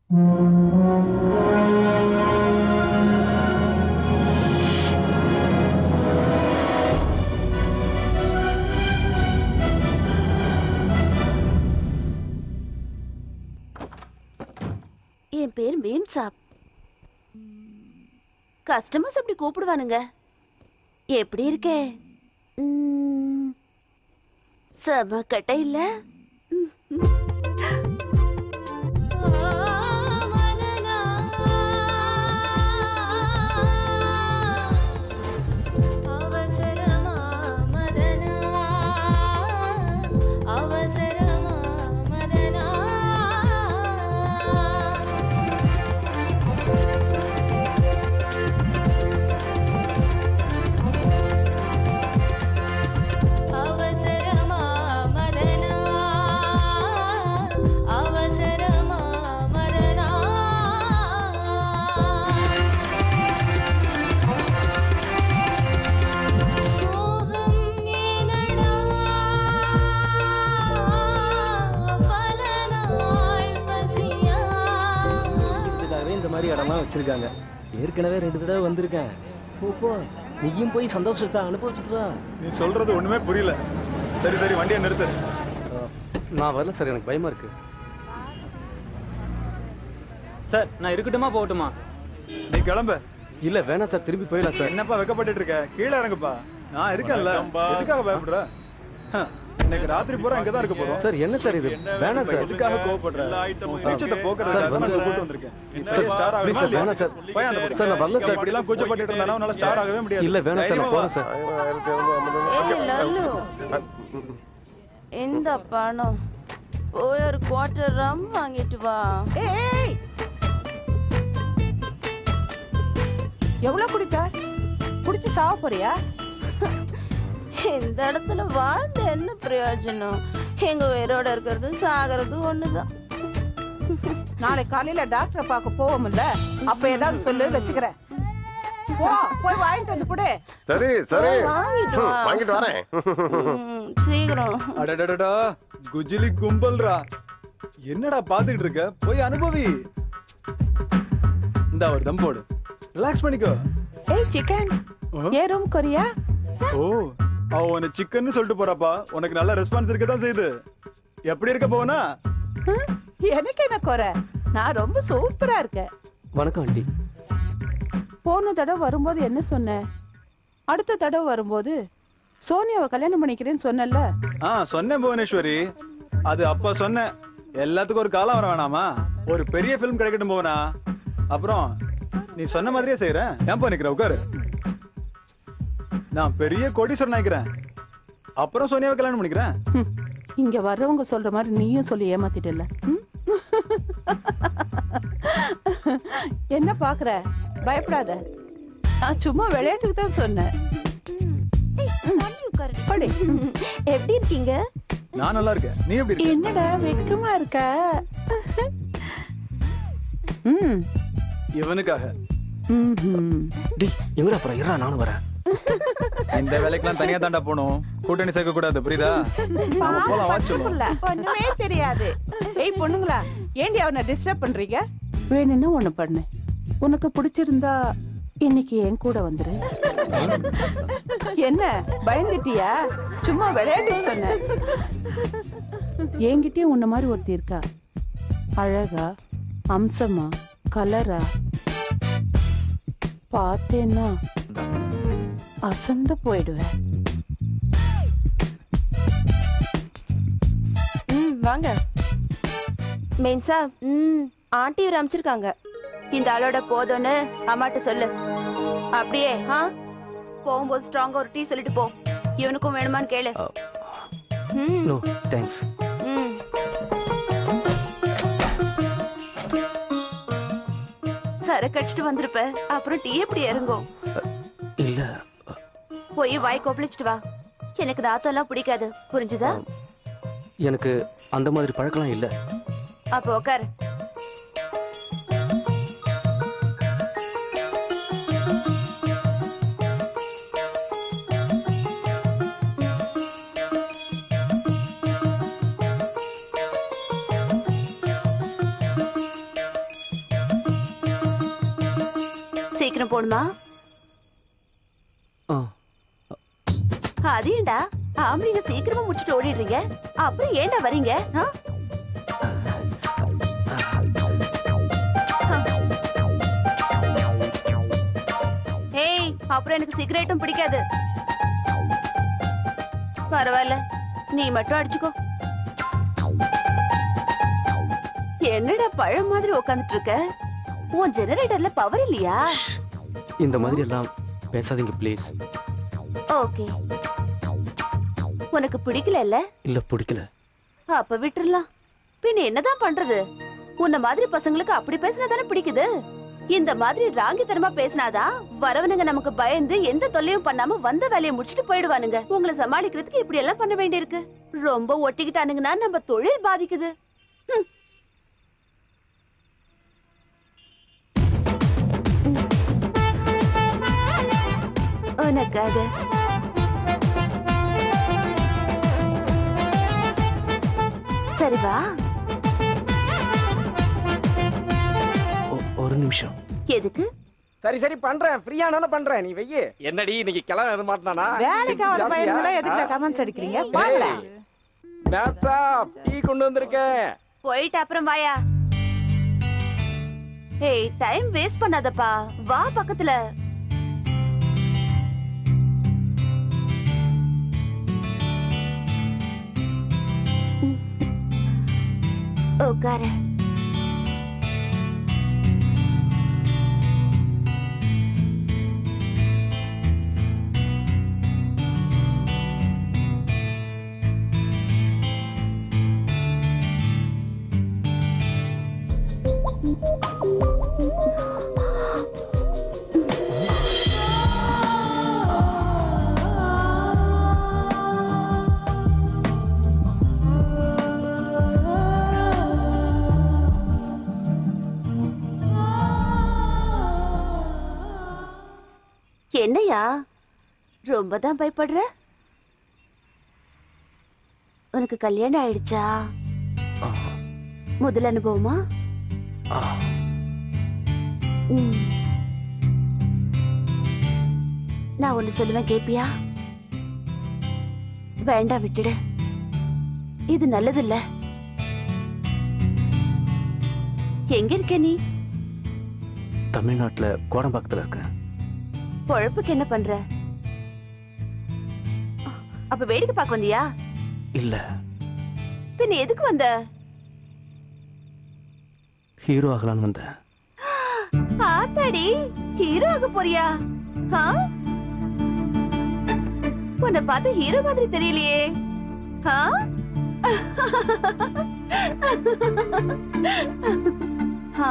என் பேர் மீம் சாப் கஸ்டமர்ஸ் அப்படி கூப்பிடுவானுங்க எப்படி இருக்கே ம், செம கட்டை இல்ல அவசரமா மதனா அவசரமா மதனா அவசரமா மதனா அவசரமா மதனா மோகம் ஏனடா பல நாள் பசியா இதுக்காகவே இந்த மாதிரி இடம்லாம் வச்சிருக்காங்க ஏற்கனவே ரெண்டு தடவை வந்திருக்கேன் போ போ நீயும் போய் சந்தோஷத்தை அனுபவிச்சுட்டு வா நீ சொல்றது ஒண்ணுமே புரியல சரி சரி வண்டியை நிறுத்து நான் வரல சார் எனக்கு பயமா இருக்கு சார் நான் இருக்கட்டுமா போகட்டுமா நீ கிளம்பு இல்ல வேணாம் சார் திரும்பி போயிடலாம் சார் என்னப்பா வெக்கப்பட்டுட்டு இருக்க கீழே இறங்குப்பா நான் இருக்கேன்ல எதுக்காக பயப்படுற ஹ, இன்னைக்கு ராத்திரி பூரா இங்க தான் இருக்க போறோம் சார் என்ன சார் இது வேணாம் இப்ப சார் எதுக்காக கோவப்படுற உன் கூச்சத்தை சார், போக்குறதுக்காக தான் வந்து- நான் கூட்டு வந்திருக்கேன் நீ சார், பெரிய ஸ்டார் please ஆகணுமா சார், இல்லையா? வேணாம் சார். போய் அந்த பக்கம். சார், நான் வரல சார். இப்படி எல்லாம் கூச்சப்பட்டுட்டு இருந்தா உன்னால ஸ்டார் ஆகவே முடியாது இல்ல வேணாம் சார் நான் தைரியமா போறேன் சார் ஏய் லல்லு இந்த பணம் போய் ஒரு குவார்டர் ரம் வாங்கிட்டு வா ஏய் எவ்வளவு குடிப்ப குடிச்சு சாவ போறியா இந்த இடத்துல வாழ்ந்து என்ன பிரயோஜனம் எங்க உயிரோட இருக்கிறது சாகிறது ஒண்ணுதான் நாளைக்கு காலையில டாக்டரை பார்க்க போவோம்ல அப்ப ஏதாவது சொல்லு வச்சுக்கிறேன் போ போய் வாங்கிட்டு வந்து கொடு சரி சரி போய் வாங்கிட்டு வா. ம், வாங்கிட்டு வரேன் ம், சீக்கிரம் அடடடடா குஜிலி கும்பல்ரா என்னடா பாத்துக்கிட்டு இருக்க போய் அனுபவி இந்த ஒரு தம் போடு ரிலாக்ஸ் பண்ணிக்கோ ஏய் சிக்கன் ஏ ரூம் கொரியா ஓ அவ உன்னை சிக்கன்னு சொல்லிட்டு போறாப்பா உனக்கு நல்ல ரெஸ்பான்ஸ் இருக்க தான் செய்யுது எப்படி இருக்க போனா எனக்கு என்ன குறை நான் ரொம்ப சூப்பரா இருக்கேன் வணக்கம் ஆண்டி போன தடவை வரும்போது என்ன சொன்னேன் அடுத்த தடவை வரும்போது சோனியாவை கல்யாணம் பண்ணிக்கிறேன்னு சொன்னல ஆ சொன்னேன் புவனேஸ்வரி அது அப்ப சொன்னேன் எல்லாத்துக்கும் ஒரு காலம் வர வேணாமா ஒரு பெரிய ஃபிலிம் கிடைக்கட்டும் போவனா அப்புறம் நீ சொன்ன மாதிரியே செய்யறேன் ஏன்பா நிக்கிற உட்காரு நான் பெரிய கோடீஸ்வரன் நினைக்கிறேன் அப்புறம் சோனியாவை கல்யாணம் பண்ணிக்கிறேன் ஹம், இங்க வர்றவங்க சொல்ற மாதிரி நீயும் சொல்லி ஏமாத்திட்டல ம்? என்ன பாக்குற பயப்படாத நான் சும்மா விளையாட்டுக்கு தான் சொன்னேன் படி எப்படி இருக்கீங்க நான் நல்லா இருக்கேன் நீ எப்படி இருக்க என்னடா வெக்கமா இருக்க ம் இவனுக்காக ம்ஹும். டேய் எங்கடா அப்புறம் இருடா நானும் வரேன் இந்த வேலைக்கெல்லாம் தனியா தாண்டா போகணும் கூட்டணி சேர்க்க கூடாது புரியுதா நாம போலாம் வா சொல்லுவோம் புள்ள, ஒண்ணுமே தெரியாது ஏய் பொண்ணுங்களா ஏண்டி அவனை டிஸ்டர்ப் பண்றீங்க வேணும்னா ஒண்ணு பண்ணு உனக்கு பிடிச்சிருந்தா இன்னைக்கு என் கூட வந்துரு என்ன பயந்துட்டியா சும்மா விளையாட்டு சொன்னேன் என்கிட்டயும் உன்ன மாதிரி ஒருத்தி இருக்கா அழகா அம்சமா கலரா பார்த்தேன்னா அசந்து போயிடுவேன் ம் வாங்க மென்சா ம் ஆண்டி இவர் அமைச்சிருக்காங்க இந்த ஆளோட போதும்னு அம்மாட்ட சொல்லு அப்படியே ஆ போகும்போது ஸ்ட்ராங்கா ஒரு டீ சொல்லிட்டு போ இவனுக்கும் வேணுமான்னு கேளு ம் நோ தேங்க்ஸ் ம் சரக்கு அடிச்சிட்டு வந்திருப்ப அப்புறம் டீ எப்படி இறங்கும் இல்ல போய் வாய் கொப்பளிச்சிட்டு வா எனக்கு தாத்தெல்லாம் பிடிக்காது புரிஞ்சுதா எனக்கு அந்த மாதிரி பழக்கம்லாம் இல்ல அப்போ உட்காரு சீக்கிரம் போணுமா ஆ அது ஏண்டா ஆம்பளைங்க சீக்கிரமா முடிச்சுட்டு ஓடிடுறீங்க அப்புறம் ஏண்டா வரீங்க ஆ? ஏய் அப்புறம் எனக்கு சிகரெட்டும் பிடிக்காது பரவாயில்ல நீ மட்டும் அடிச்சுக்கோ என்னடா பழம் மாதிரி உட்காந்துட்டு இருக்க உன் ஜெனரேட்டர்ல பவர் இல்லையா இந்த மாதிரி எல்லாம் பேசாதீங்க ப்ளீஸ் ஓகே உனக்கு பிடிக்கல இல்ல பிடிக்கல அப்ப விட்டுறலாம் பின்ன என்னதான் பண்றது உன்ன மாதிரி பசங்களுக்கு அப்படி பேசினா தானே பிடிக்குது இந்த மாதிரி ராங்கித்தனமா பேசினாதான் வரவனுங்க நமக்கு பயந்து எந்த தொல்லையும் பண்ணாம வந்த வேலையை முடிச்சிட்டு போயிடுவானுங்க உங்களை சமாளிக்கிறதுக்கு இப்படி எல்லாம் பண்ண வேண்டியிருக்கு ரொம்ப ஒட்டிக்கிட்டானுங்கன்னா நம்ம தொழில் பாதிக்குது ஹம். உனக்காக சரி வா ஒ- ஒரு நிமிஷம் எதுக்கு சரி சரி பண்றேன் ஃப்ரீயானால பண்றேன் நீ வெய்யி என்னடி இன்னைக்கு கிளம்ப எது மாட்டானா வேலைக்கு ஆகிற பையன்களை எதுக்குல கமெண்ட்ஸ் அடிக்கிறீங்க பாருடா டீ கொண்டு வந்திருக்கேன் போயிட்டு அப்புறம் வாயா ஏய் டைம் வேஸ்ட் பண்ணாதப்பா வா பக்கத்துல உட்கார என்னையா ரொம்ப தான் பயப்படுற உனக்கு கல்யாணம் ஆயிடுச்சா ஆ, முதல் அனுபவமா ஆ. ம். நான் ஒண்ணு சொல்லுவேன் கேப்பியா வேண்டாம் விட்டுடு இது நல்லது இல்ல எங்க இருக்க நீ தமிழ்நாட்டுல கோடம்பாக்கத்துல இருக்கேன் பொழப்புக்கு என்ன பண்ற அப்ப வேடிக்கை பார்க்க வந்தியா இல்ல பின்ன எதுக்கு வந்த ஹீரோ ஆகலான்னு வந்தேன் ஆத்தாடி ஹீரோ ஆக போறியா ஆ? உன்னை பார்த்து ஹீரோ மாதிரி தெரியலையே ஆ? ஆ?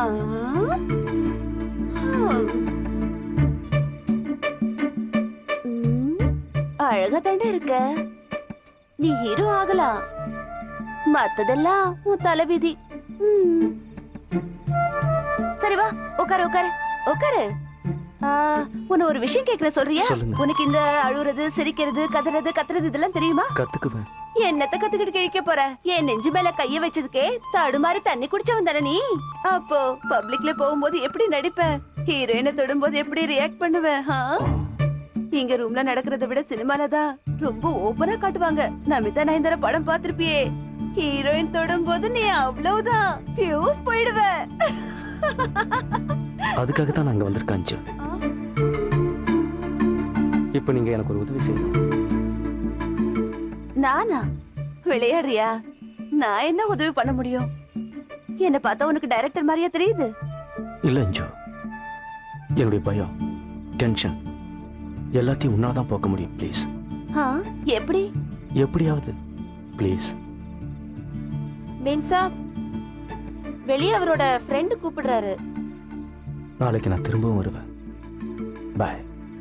ம், அழகா தாண்டா இருக்க நீ ஹீரோ ஆகலாம் மத்ததெல்லாம் உன் தலைவிதி ம். சரி வா உட்காரு உட்காரு உட்காரு ஆ, உன்னை ஒரு விஷயம் கேக்குற சொல்றியா சொல்லுங்க. உனக்கு இந்த அழுறது சிரிக்கிறது கதறது கத்துறது இதெல்லாம் தெரியுமா கத்துக்குவேன் என்னத்த கத்துக்கிட்டு கிழிக்க போற என் நெஞ்சு மேல கைய வச்சதுக்கே தடுமாறி தண்ணி குடிச்சவன் தானே நீ அப்போ பப்ளிக்ல போகும்போது எப்படி நடிப்ப ஹீரோயினை தொடும்போது எப்படி ரியாக்ட் பண்ணுவ ஆ? ஆ, இங்க ரூம்ல நடக்கிறத விட சினிமால தான் ரொம்ப ஓபனா காட்டுவாங்க நமிதா நயன்தாரா படம் பார்த்திருப்பியே ஹீரோயின் தொடும்போது நீ அவ்வளவுதான் ஃபியூஸ் போயிடுவ அதுக்காக தான் நான் இங்க வந்திருக்கேன் அஞ்சு இப்போ நீங்க எனக்கு ஒரு உதவி செய்யணும் நானா விளையாடுறியா நான் என்ன உதவி பண்ண முடியும் என்ன பார்த்தா உனக்கு டைரக்டர் மாதிரியா தெரியுது இல்ல அஞ்சு என்னுடைய பயம் டென்ஷன் எல்லாத்தையும் உன்னால தான் போக்க முடியும் ப்ளீஸ் ஆ, எப்படி எப்படியாவது ப்ளீஸ் மீன்ஸா வெளியே அவரோட ஃப்ரெண்டு கூப்பிடுறாரு நாளைக்கு நான் திரும்பவும் வருவேன் பாய்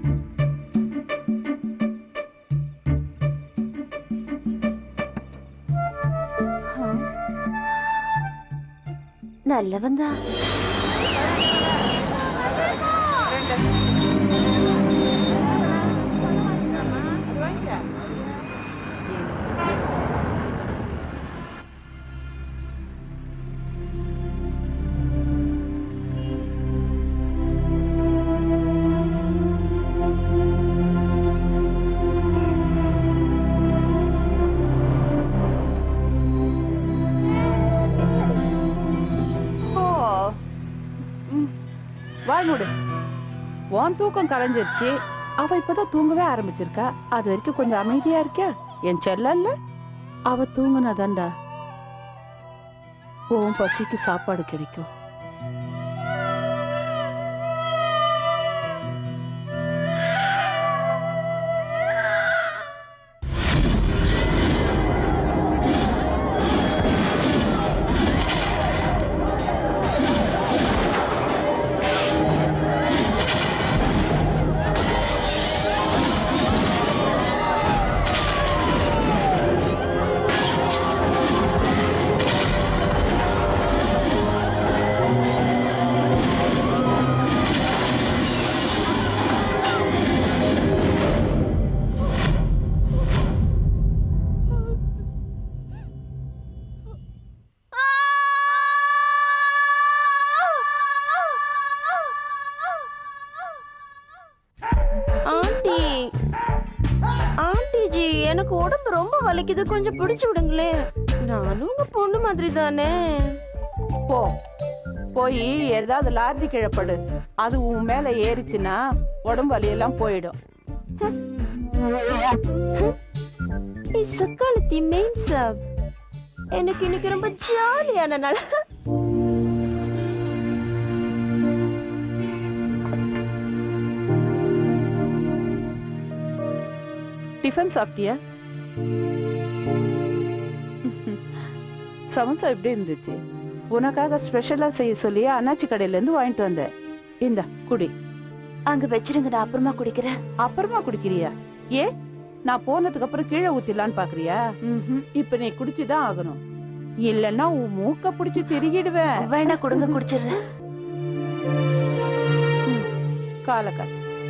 நல்லவன் தான் மூடு உன் தூக்கம் கலைஞ்சிருச்சு அவ இப்பதான் தூங்கவே ஆரம்பிச்சிருக்கா அது வரைக்கும் கொஞ்சம் அமைதியா இருக்கியா என் செல்லல்ல அவ தூங்குனதாண்டா உன் பசிக்கு சாப்பாடு கிடைக்கும் ஆண்டி ஆண்டி ஜி எனக்கு உடம்பு ரொம்ப வலிக்குது கொஞ்சம் பிடிச்சு விடுங்களே நானும் உங்க பொண்ணு மாதிரி தானே போ போய் ஏதாவது லாரி கிழப்படு அது உன் மேல ஏறிச்சுன்னா உடம்பு வலியெல்லாம் போயிடும் சக்காலத்தி மெயின் சாப் எனக்கு இன்னைக்கு ரொம்ப ஜாலியான நாள் டிஃபன் சாப்பிட்டியா சமோசா எப்படி இருந்துச்சு உனக்காக ஸ்பெஷலா செய்ய சொல்லி அண்ணாச்சி கடையில இருந்து வாங்கிட்டு வந்தேன் இந்த குடி அங்க வச்சிருங்க நான் அப்புறமா குடிக்கிறேன் அப்புறமா குடிக்கிறியா ஏ நான் போனதுக்கு அப்புறம் கீழே ஊத்திடலான்னு பாக்குறியா ம்ஹும். இப்ப நீ குடிச்சுதான் ஆகணும் இல்லன்னா உன் மூக்க புடிச்சு திருகிடுவேன் வேணா கொடுங்க குடிச்சிடுறேன் காலக்கால்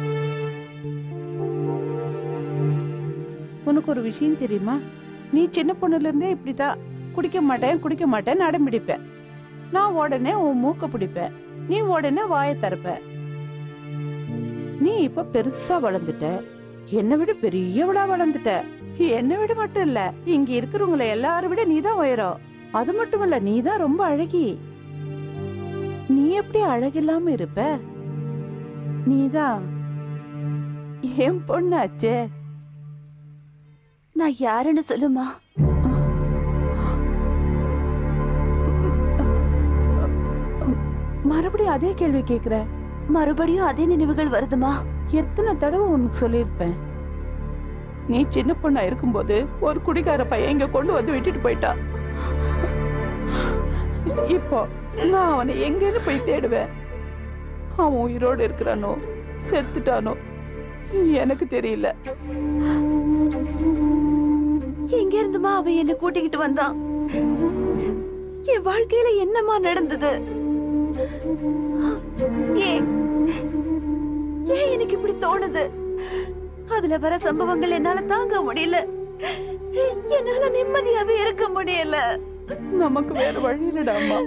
உனக்கு ஒரு விஷயம் தெரியுமா நீ சின்ன பொண்ணுல இருந்தே இப்படிதான் குடிக்க மாட்டேன் குடிக்க மாட்டேன் அடம் பிடிப்ப நான் உடனே உன் மூக்க பிடிப்பேன் நீ உடனே வாயை திறப்ப நீ இப்ப பெருசா வளர்ந்துட்ட என்னை விட பெரியவளா வளர்ந்துட்ட என்னை விட மட்டும் இல்ல இங்க இருக்கிறவங்கள எல்லாரும் விட நீதான் உயரம் அது மட்டும் இல்ல நீதான் ரொம்ப அழகி நீ எப்படி அழகில்லாம இருப்ப நீதான் என் பொண்ணாச்சே நான் யாருன்னு சொல்லுமா மறுபடியும் அதே கேள்வி கேக்குற மறுபடியும் அதே நினைவுகள் வருதுமா எத்தனை தடவை உனக்கு சொல்லியிருப்பேன் நீ சின்ன பொண்ணா இருக்கும்போது ஒரு குடிகார பையன் இங்க கொண்டு வந்து விட்டுட்டு போயிட்டான் இப்போ நான் அவனை எங்கன்னு போய் தேடுவேன் அவன் உயிரோடு இருக்கிறானோ செத்துட்டானோ எனக்கு தெரியல எங்க இருந்துமா அவன் என்ன கூட்டிக்கிட்டு வந்தான் என் வாழ்க்கையில என்னமா நடந்தது ஏன் ஏன் எனக்கு இப்படி தோணுது அதுல வர சம்பவங்கள் என்னால தாங்க முடியல என்னால நிம்மதியாவே இருக்க முடியல நமக்கு வேற வழி இல்லடா அம்மா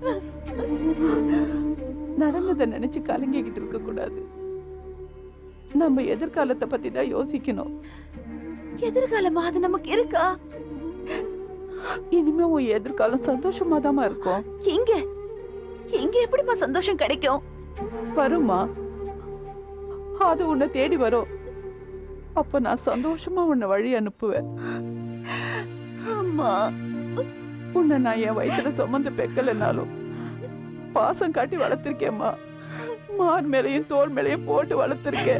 நடந்ததை நினைச்சு கலங்கிக்கிட்டு இருக்க கூடாது நம்ம எதிர்காலத்தை பத்தி தான் யோசிக்கணும் எதிர்காலமா அது நமக்கு இருக்கா இனிமே உன் எதிர்காலம் சந்தோஷமா இருக்கும் எங்க எங்க எப்படிமா சந்தோஷம் கிடைக்கும் வருமா அது உன்னை தேடி வரும் அப்ப நான் சந்தோஷமா உன்னை வழி அனுப்புவேன் அம்மா உன்னை நான் என் வயித்துல சுமந்து பெக்கலைனாலும் பாசம் காட்டி வளர்த்திருக்கேம்மா மார் மேலையும் தோல் மேலையும் போட்டு வளர்த்திருக்கேன்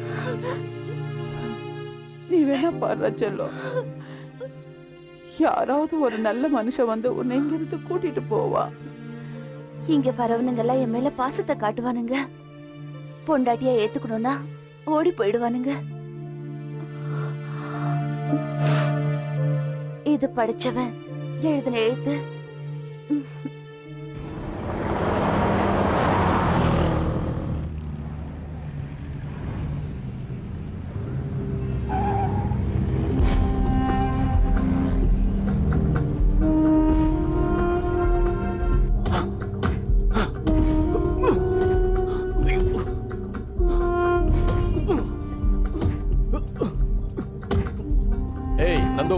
நீ வேணா பாரு செல்லம் யாராவது ஒரு நல்ல மனுஷன் வந்து உன்னை இங்கிருந்து கூட்டிட்டு போவா இங்க வரவனுங்க எல்லாம் என் மேல பாசத்தை காட்டுவானுங்க பொண்டாட்டியா ஏத்துக்கணும்னா ஓடி போயிடுவானுங்க இது படிச்சவன் எழுதின எழுத்து ஏய் நந்து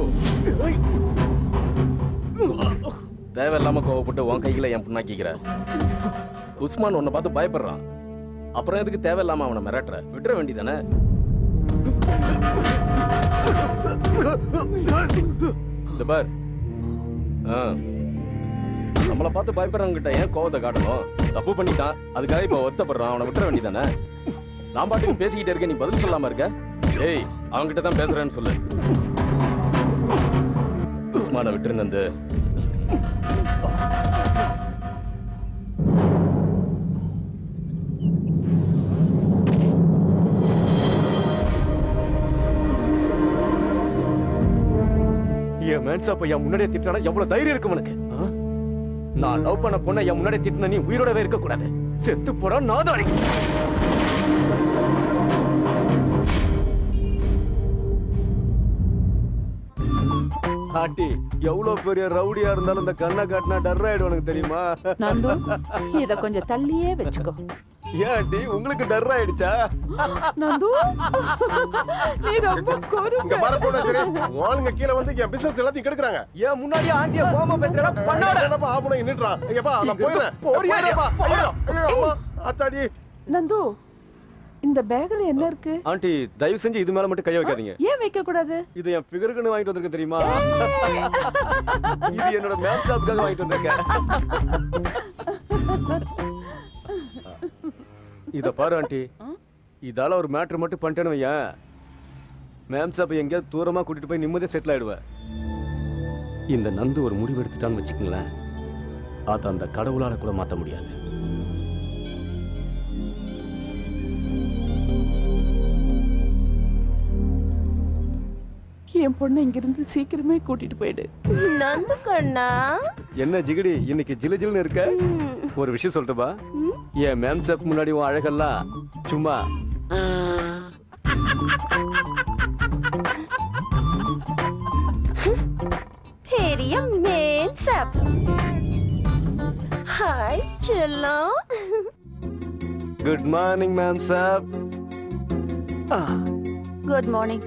தேவையில்லாம கோவப்பட்டு உன் கைகளை என் புண்ணாக்கிக்கிற உஸ்மான் உன்னை பார்த்து பயப்படுறான் அப்புறம் எதுக்கு தேவையில்லாம அவனை மிரட்டுற விட்டுற வேண்டியதானே இந்த பார் ஆ. நம்மளை பார்த்து பயப்படுறவங்க கிட்ட ஏன் கோவத்தை காட்டணும் தப்பு பண்ணிட்டான் அதுக்காக இப்ப ஒத்தப்படுறான் அவனை விட்டுற வேண்டியதானே நான் பாட்டுக்கு பேசிக்கிட்டே இருக்கேன் நீ பதில் சொல்லாம இருக்க ஏய் அவன்கிட்ட தான் பேசுறேன்னு சொல்லு உஸ்மானை விட்டுரு நந்து என் மேன்சா பையன் முன்னாடியே திட்டானா எவ்வளவு தைரியம் இருக்கு உனக்கு ஆ? நான் லவ் பண்ண பொண்ணை என் முன்னாடியே திட்டின நீ உயிரோடவே இருக்க கூடாது செத்து போடா நாதாரி ஆண்டி எவ்வளவு பெரிய ரவுடியா இருந்தாலும் இந்த கண்ணை காட்டினா டர் ஆயிடும் உனக்கு தெரியுமா நந்து இத கொஞ்சம் தள்ளியே வச்சுக்கோ ஏன் ஆண்டி உங்களுக்கு டர் ஆயிடுச்சா நந்து நீ ரொம்ப இங்க குறும்பு பாரு போன சரி ஆளுங்க கீழே வந்து என் பிசினஸ் எல்லாத்தையும் கெடுக்குறாங்க ஏன் முன்னாடியே ஆண்டிய கோமா பேசுறா பண்ணாட என்னப்பா ஆபணம் நின்னுட்றான் ஐயப்பா நான் போயிடுறேன் போறியா? போயிடுறேப்பா ஐயோ ஐயோ, அம்மா அத்தாடி நந்து இந்த பேக்ல என்ன இருக்கு ஆண்டி தயவு செஞ்சு இது மேல மட்டும் கை வைக்காதீங்க ஏன் வைக்க கூடாது இது என் ஃபிகருக்குன்னு வாங்கிட்டு வந்திருக்கேன் தெரியுமா இது என்னோட மேம் ஷாப்புக்காக வாங்கிட்டு வந்திருக்கேன் இத பாரு ஆண்டி இதால ஒரு மேட்ரு மட்டும் பண்ணிட்டேன்னு வையேன் மேம் ஷாப்பை எங்கேயாவது தூரமா கூட்டிட்டு போய் நிம்மதியா செட்டில் ஆயிடுவேன் இந்த நந்து ஒரு முடிவு எடுத்துட்டான்னு வச்சுக்கங்களேன் அதை அந்த கடவுளால கூட மாத்த முடியாது என் பொண்ணை இங்கிருந்து சீக்கிரமே கூட்டிட்டு போயிடு நந்து கண்ணா என்ன ஜிகிடி இன்னைக்கு ஜிலு ஜிலுன்னு இருக்க ஒரு விஷயம் சொல்லட்டுமா என் மேம் ஷாப் முன்னாடி உன் அழகெல்லாம் சும்மா பெரிய மேன் சாப் ஹாய் செல்லம் குட் மார்னிங் மேம் ஷாப் குட் மார்னிங்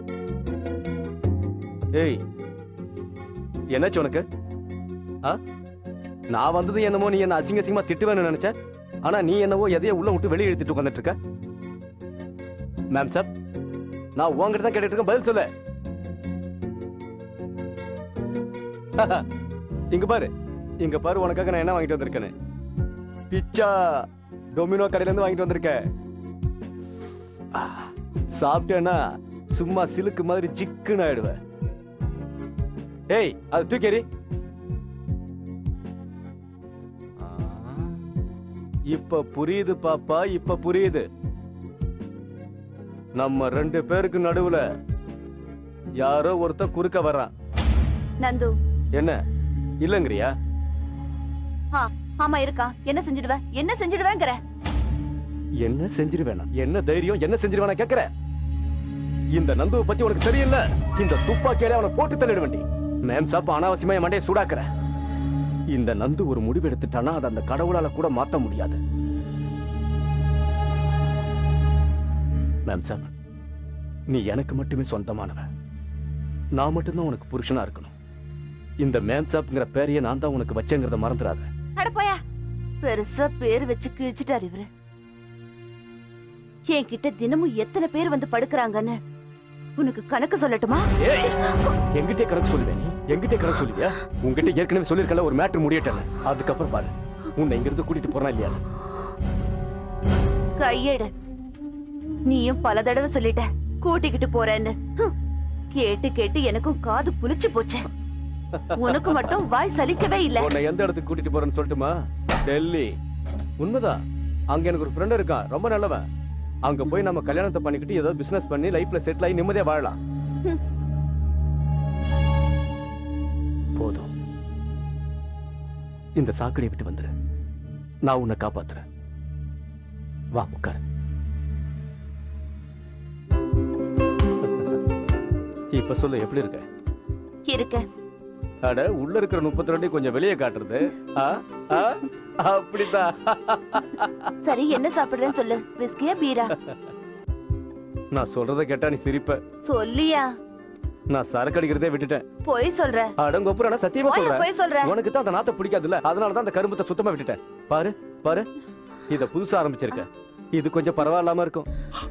ஏய் என்னாச்சு உனக்கு ஆ நான் வந்தது என்னமோ நீ என்ன அசிங்க அசிங்கமா திட்டுவேன்னு நினைச்சேன் ஆனா நீ என்னவோ எதையோ உள்ள விட்டு வெளியே எடுத்துட்டு உட்காந்துட்டு இருக்க மேம் சார் நான் உங்ககிட்ட தான் கேட்டுட்டு இருக்கேன் பதில் சொல்லு இங்க பாரு இங்க பாரு உனக்காக நான் என்ன வாங்கிட்டு வந்திருக்கேன்னு பிச்சா டொமினோ கடையில இருந்து வாங்கிட்டு வந்திருக்கேன் ஆ, சாப்பிட்டேன்னா சும்மா சிலுக்கு மாதிரி சிக்குன்னு ஆயிடுவேன் ஏய் அது தூக்கி எறி. ஆ, இப்ப புரியுது பாப்பா இப்ப புரியுது நம்ம ரெண்டு பேருக்கு நடுவுல யாரோ ஒருத்த குறுக்க வர்றான் நந்து என்ன இல்லங்கறியா ஆ ஆமா இருக்கா என்ன செஞ்சிடுவ என்ன செஞ்சிடுவேங்கிற என்ன செஞ்சிருவேனா என்ன தைரியம் என்ன செஞ்சிருவேனா கேக்குற இந்த நந்துவை பத்தி உனக்கு தெரியல இந்த துப்பாக்கியால அவனை போட்டு தள்ளிட வேண்டி மேம் சாப் அனாவசியமா என் மண்டையை சூடாக்குற இந்த நந்து ஒரு முடிவு எடுத்துட்டானா அதை அந்த கடவுளால கூட மாத்த முடியாது மேம் சாப் நீ எனக்கு மட்டுமே சொந்தமானவன் நான் மட்டும்தான் உனக்கு புருஷனா இருக்கணும் இந்த மேம் சாப்ங்கிற பேரையே நான் தான் உனக்கு வச்சேங்கிறத மறந்துடாத அட போயா பெருசா பேர் வச்சு கிழிச்சிட்டாரு இவரு என்கிட்ட தினமும் எத்தனை பேர் வந்து படுக்கறாங்கன்னு உனக்கு கணக்கு சொல்லட்டுமா ஏய் எங்கிட்டே கணக்கு சொல்லுவேன் நீ எங்கிட்டே கணக்கு சொல்லுவியா உன்கிட்ட ஏற்கனவே சொல்லிருக்கல ஒரு மேட்ரு முடியட்டல அதுக்கப்புறம் பாரு உன்னை இங்க இருந்து கூட்டிட்டு போறா இல்லையா கையெடு நீயும் பல தடவை சொல்லிட்ட கூட்டிக்கிட்டு போறேன்னு ஹம். கேட்டு கேட்டு எனக்கும் காது புளிச்சு போச்சு உனக்கு மட்டும் வாய் சலிக்கவே இல்ல உன்னை எந்த இடத்துக்கு கூட்டிட்டு போறேன்னு சொல்லட்டுமா டெல்லி உண்மைதான் அங்க எனக்கு ஒரு ஃப்ரெண்ட் இருக்கான் ரொம்ப நல்லவன் அங்க போய் நம்ம கல்யாணத்தை பண்ணிக்கிட்டு ஏதோ பிசினஸ் பண்ணி லைஃப்ல செட்டில் ஆகி நிம்மதியா வாழலாம் ஹம். போதும் இந்த சாக்கடையை விட்டு வந்துரு நான் உன்னை காப்பாத்துறேன் வா உட்காரு இப்ப சொல்லு எப்படி இருக்க இருக்க அட உள்ள இருக்கிற முப்பத்தி ரெண்டையும் கொஞ்சம் வெளியே காட்டுறது ஆ? ஆ? அப்படிதான் சரி என்ன சாப்பிடுறேன்னு சொல்லு விஸ்கியா பீரா நான் சொல்றத கேட்டா நீ சிரிப்ப சொல்லியா நான் சரக்கு அடிக்கிறதே விட்டுட்டேன் பொய் சொல்ற அடங்கொப்புற நான் சத்தியமா போயா, சொல்றேன் பொய் சொல்ற உனக்கு தான் அந்த நாத்தை பிடிக்காதுல்ல அதனால தான் அந்த கரும்பத்தை சுத்தமா விட்டுட்டேன் பாரு பாரு இத புதுசா ஆரம்பிச்சிருக்க இது கொஞ்சம் பரவாயில்லாம இருக்கும்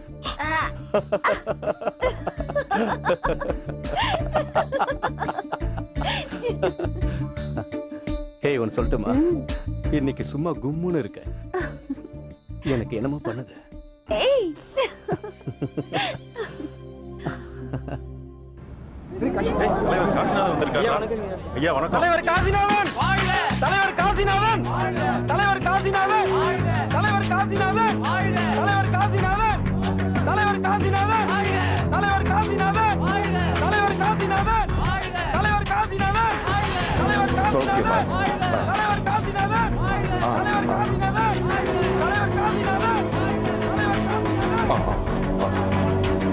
ஏய் ஒன்று சொல்லட்டுமா இன்னைக்கு சும்மா கும்முன்னு இருக்க எனக்கு என்னமோ பண்ணுது ஏய் தலைவர் காசிநாதன் வந்திருக்காரு ஐயா வணக்கம் தலைவர் காசிநாதன் தலைவர் காசிநாதன் தலைவர் காசிநாதன் தலைவர் காசிநாதன் தலைவர் காசிநாதன் தலைவர் காசிநாதன் தலைவர் காசிநாதன் தலைவர் காசிநாதன் தலைவர் காசிநாதன் தலைவர் காசிநாதன் தலைவர் காசிநாதன் தலைவர் காசிநாதன் தலைவர் காசிநாதன் தலைவர் காசிநாதன்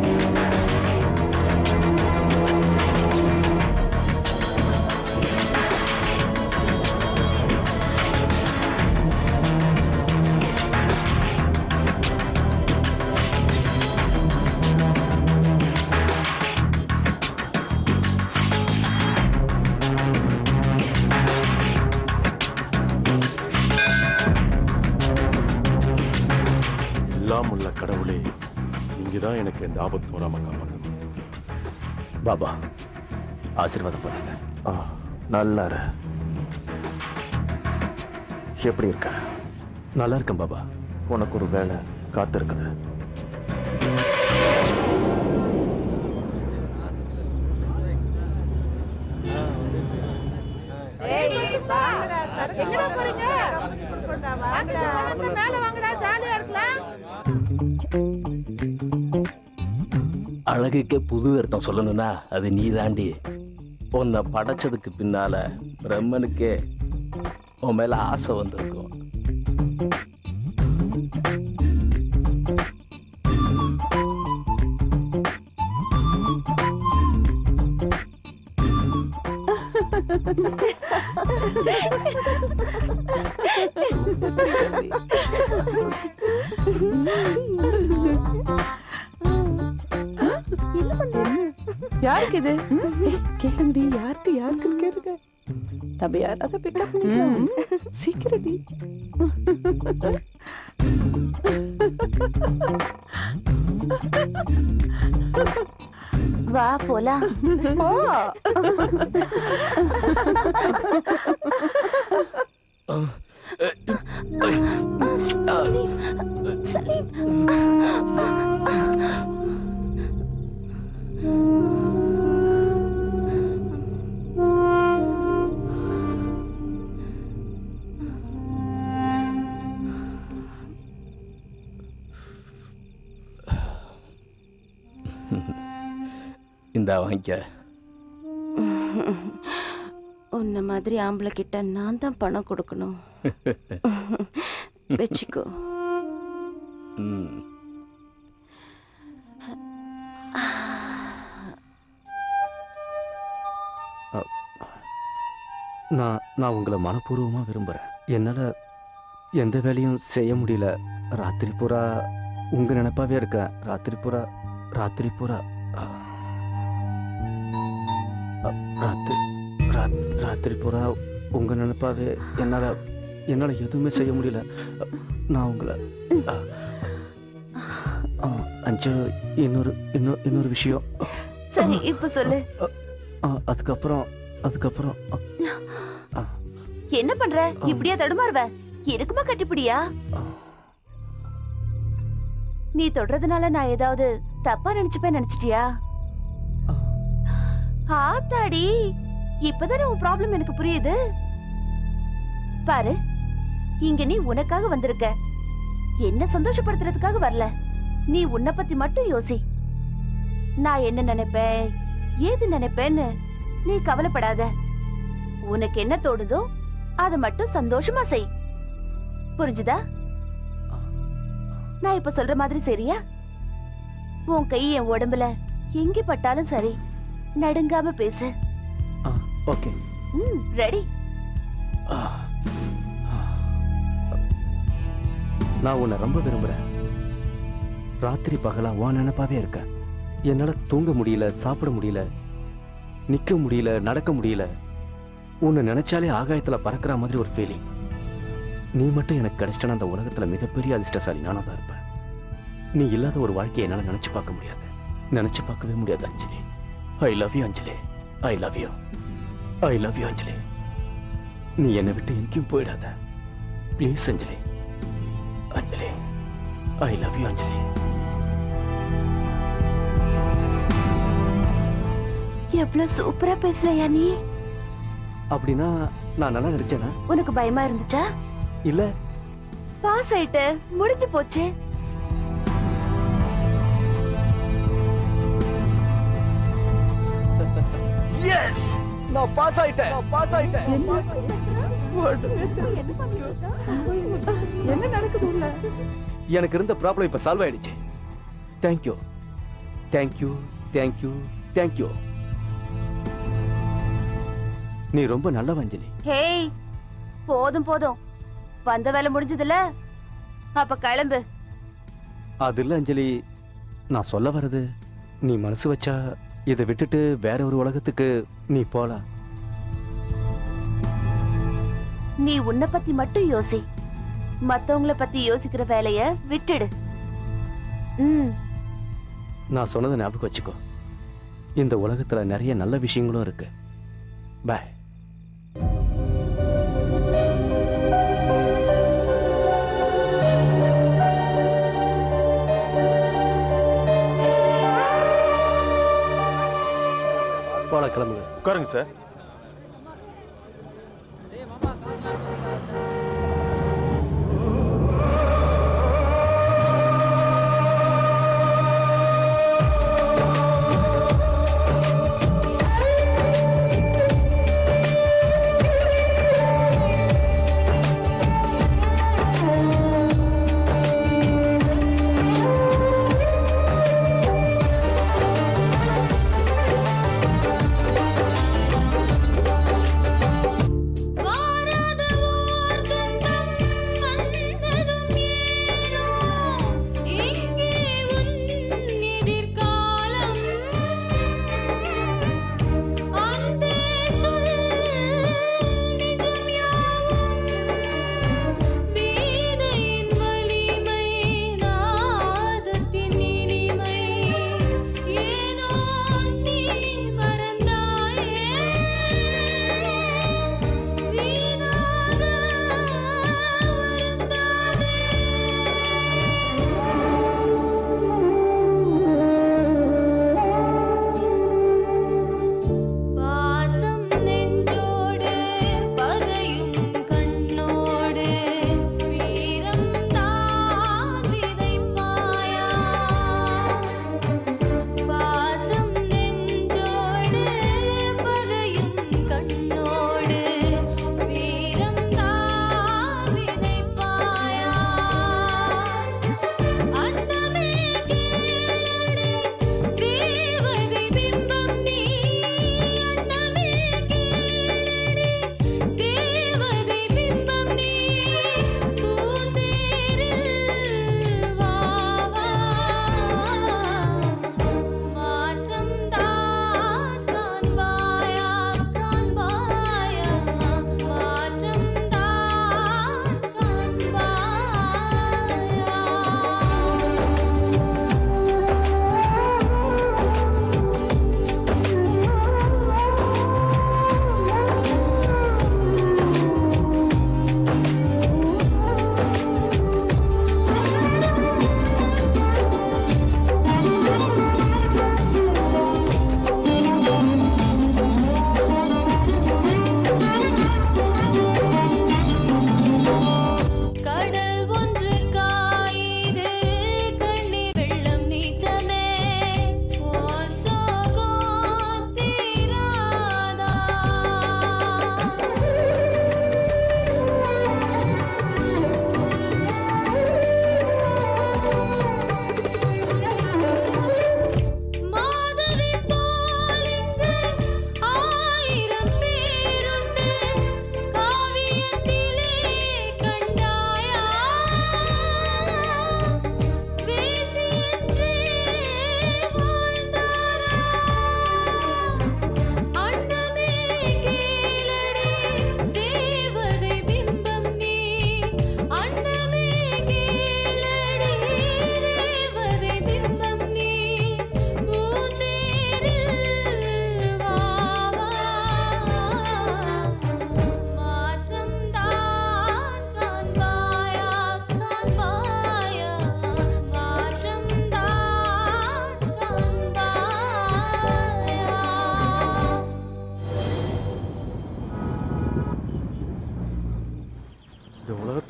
எல்லாம் உள்ள கடவுளே நீங்க தான் எனக்கு இந்த ஆபத்து வராம காப்பாத்தணும் பாபா ஆசீர்வாதம் பண்ணுங்க ஆ, நல்லா இரு. எப்படி இருக்க நல்லா இருக்கேன் பாபா உனக்கு ஒரு வேலை காத்திருக்குது எங்கடா போறீங்க வாங்கடா மேல வாங்கடா ஜாலியா இருக்கலாம் அழகுக்கே புது அர்த்தம் சொல்லணும்னா அது நீ தாண்டி உன்னை படைச்சதுக்கு பின்னால பிரம்மனுக்கே உன் மேல ஆசை வந்திருக்கும் யாருக்கு இது கேளுங்கடி யாருக்கு யாருக்குன்னு கேளுங்க நம்ம யாராவது பிக்கப் பண்ணிக்கலாம் சீக்கிரடி வா போலாம் ஓ சலீம் இந்த வாங்கிக்க உன்ன மாதிரி ஆம்பளை கிட்ட நான் தான் பணம் கொடுக்கணும் வச்சுக்கோ ம். நான் நான் உங்களை மனப்பூர்வமா விரும்புறேன் என்னால எந்த வேலையும் செய்ய முடியல ராத்திரி பூரா உங்க நினைப்பாவே இருக்கேன் ராத்திரி பூரா ராத்திரி பூரா ஆ. அ, ராத்திரி ரா- ராத்திரி பூரா உங்க நினைப்பாவே என்னால என்னால எதுவுமே செய்ய முடியல அ, நான் உங்களை அ, ஆ, அஞ்சு இன்னொரு இன்னொரு இன்னொரு விஷயம் சரி இப்ப சொல்லு ஆ, அதுக்கப்புறம் அதுக்கப்புறம் அ, என்ன பண்ற இப்படியா தடுமாறுவ இருக்குமா கட்டிப்பிடியா நீ தொடுறதுனால நான் ஏதாவது தப்பா நினைச்சுப்பேன் நினைச்சிட்டியா ஆத்தாடி இப்பதானே உன் ப்ராப்ளம் எனக்கு புரியுது பாரு இங்க நீ உனக்காக வந்திருக்க என்ன சந்தோஷப்படுத்துறதுக்காக வரல நீ உன்னை பத்தி மட்டும் யோசி நான் என்ன நினைப்பேன் ஏது நினைப்பேன்னு நீ கவலைப்படாத உனக்கு என்ன தோணுதோ அதை மட்டும் சந்தோஷமா செய் புரிஞ்சுதா நான் இப்ப சொல்ற மாதிரி சரியா உன் கை என் உடம்புல எங்க பட்டாலும் சரி நடுங்காம பேசு ஆ, ஓகே ம் ரெடி ஆ. நான் உன்னை ரொம்ப விரும்புறேன் ராத்திரி பகலா உன் நினைப்பாவே இருக்க என்னால தூங்க முடியல சாப்பிட முடியல நிக்க முடியல நடக்க முடியல உன்னை நினைச்சாலே ஆகாயத்துல பறக்கிற மாதிரி ஒரு ஃபீலிங் நீ மட்டும் எனக்கு கிடைச்சிட்டா அந்த உலகத்துல மிகப்பெரிய அதிர்ஷ்டசாலி நானா தான் இருப்பேன் நீ இல்லாத ஒரு வாழ்க்கையை என்னால நினைச்சு பார்க்க முடியாது நினைச்சு பார்க்கவே முடியாது Anjali I love you Anjali I love you I love you Anjali நீ என்னை விட்டு எங்கேயும் போயிடாத please Anjali Anjali I love you Anjali எவ்வளவு சூப்பரா பேசலையா நீ அப்படின்னா நான் நல்லா நடிச்சேனா உனக்கு பயமா இருந்துச்சா இல்ல பாஸ் ஆயிட்ட முடிஞ்சு போச்சு எஸ் நான் பாஸ் ஆயிட்டேன் நான் பாஸ் ஆயிட்டேன் என்ன நடக்குது உள்ள எனக்கு இருந்த ப்ராப்ளம் இப்ப சால்வ் ஆயிடுச்சு தேங்க்யூ தேங்க்யூ தேங்க்யூ தேங்க்யூ நீ ரொம்ப நல்ல அஞ்சலி ஹேய் போதும் போதும் வந்த வேலை முடிஞ்சதுல அப்ப கிளம்பு அது இல்ல அஞ்சலி நான் சொல்ல வர்றது நீ மனசு வச்சா இதை விட்டுட்டு வேற ஒரு உலகத்துக்கு நீ போலாம் நீ உன்னை பத்தி மட்டும் யோசி மத்தவங்கள பத்தி யோசிக்கிற வேலைய விட்டுடு ம் நான் சொன்னதை ஞாபகம் வச்சுக்கோ இந்த உலகத்துல நிறைய நல்ல விஷயங்களும் இருக்கு பாய் போல கிளம்புங்க உட்காருங்க சார் ஆ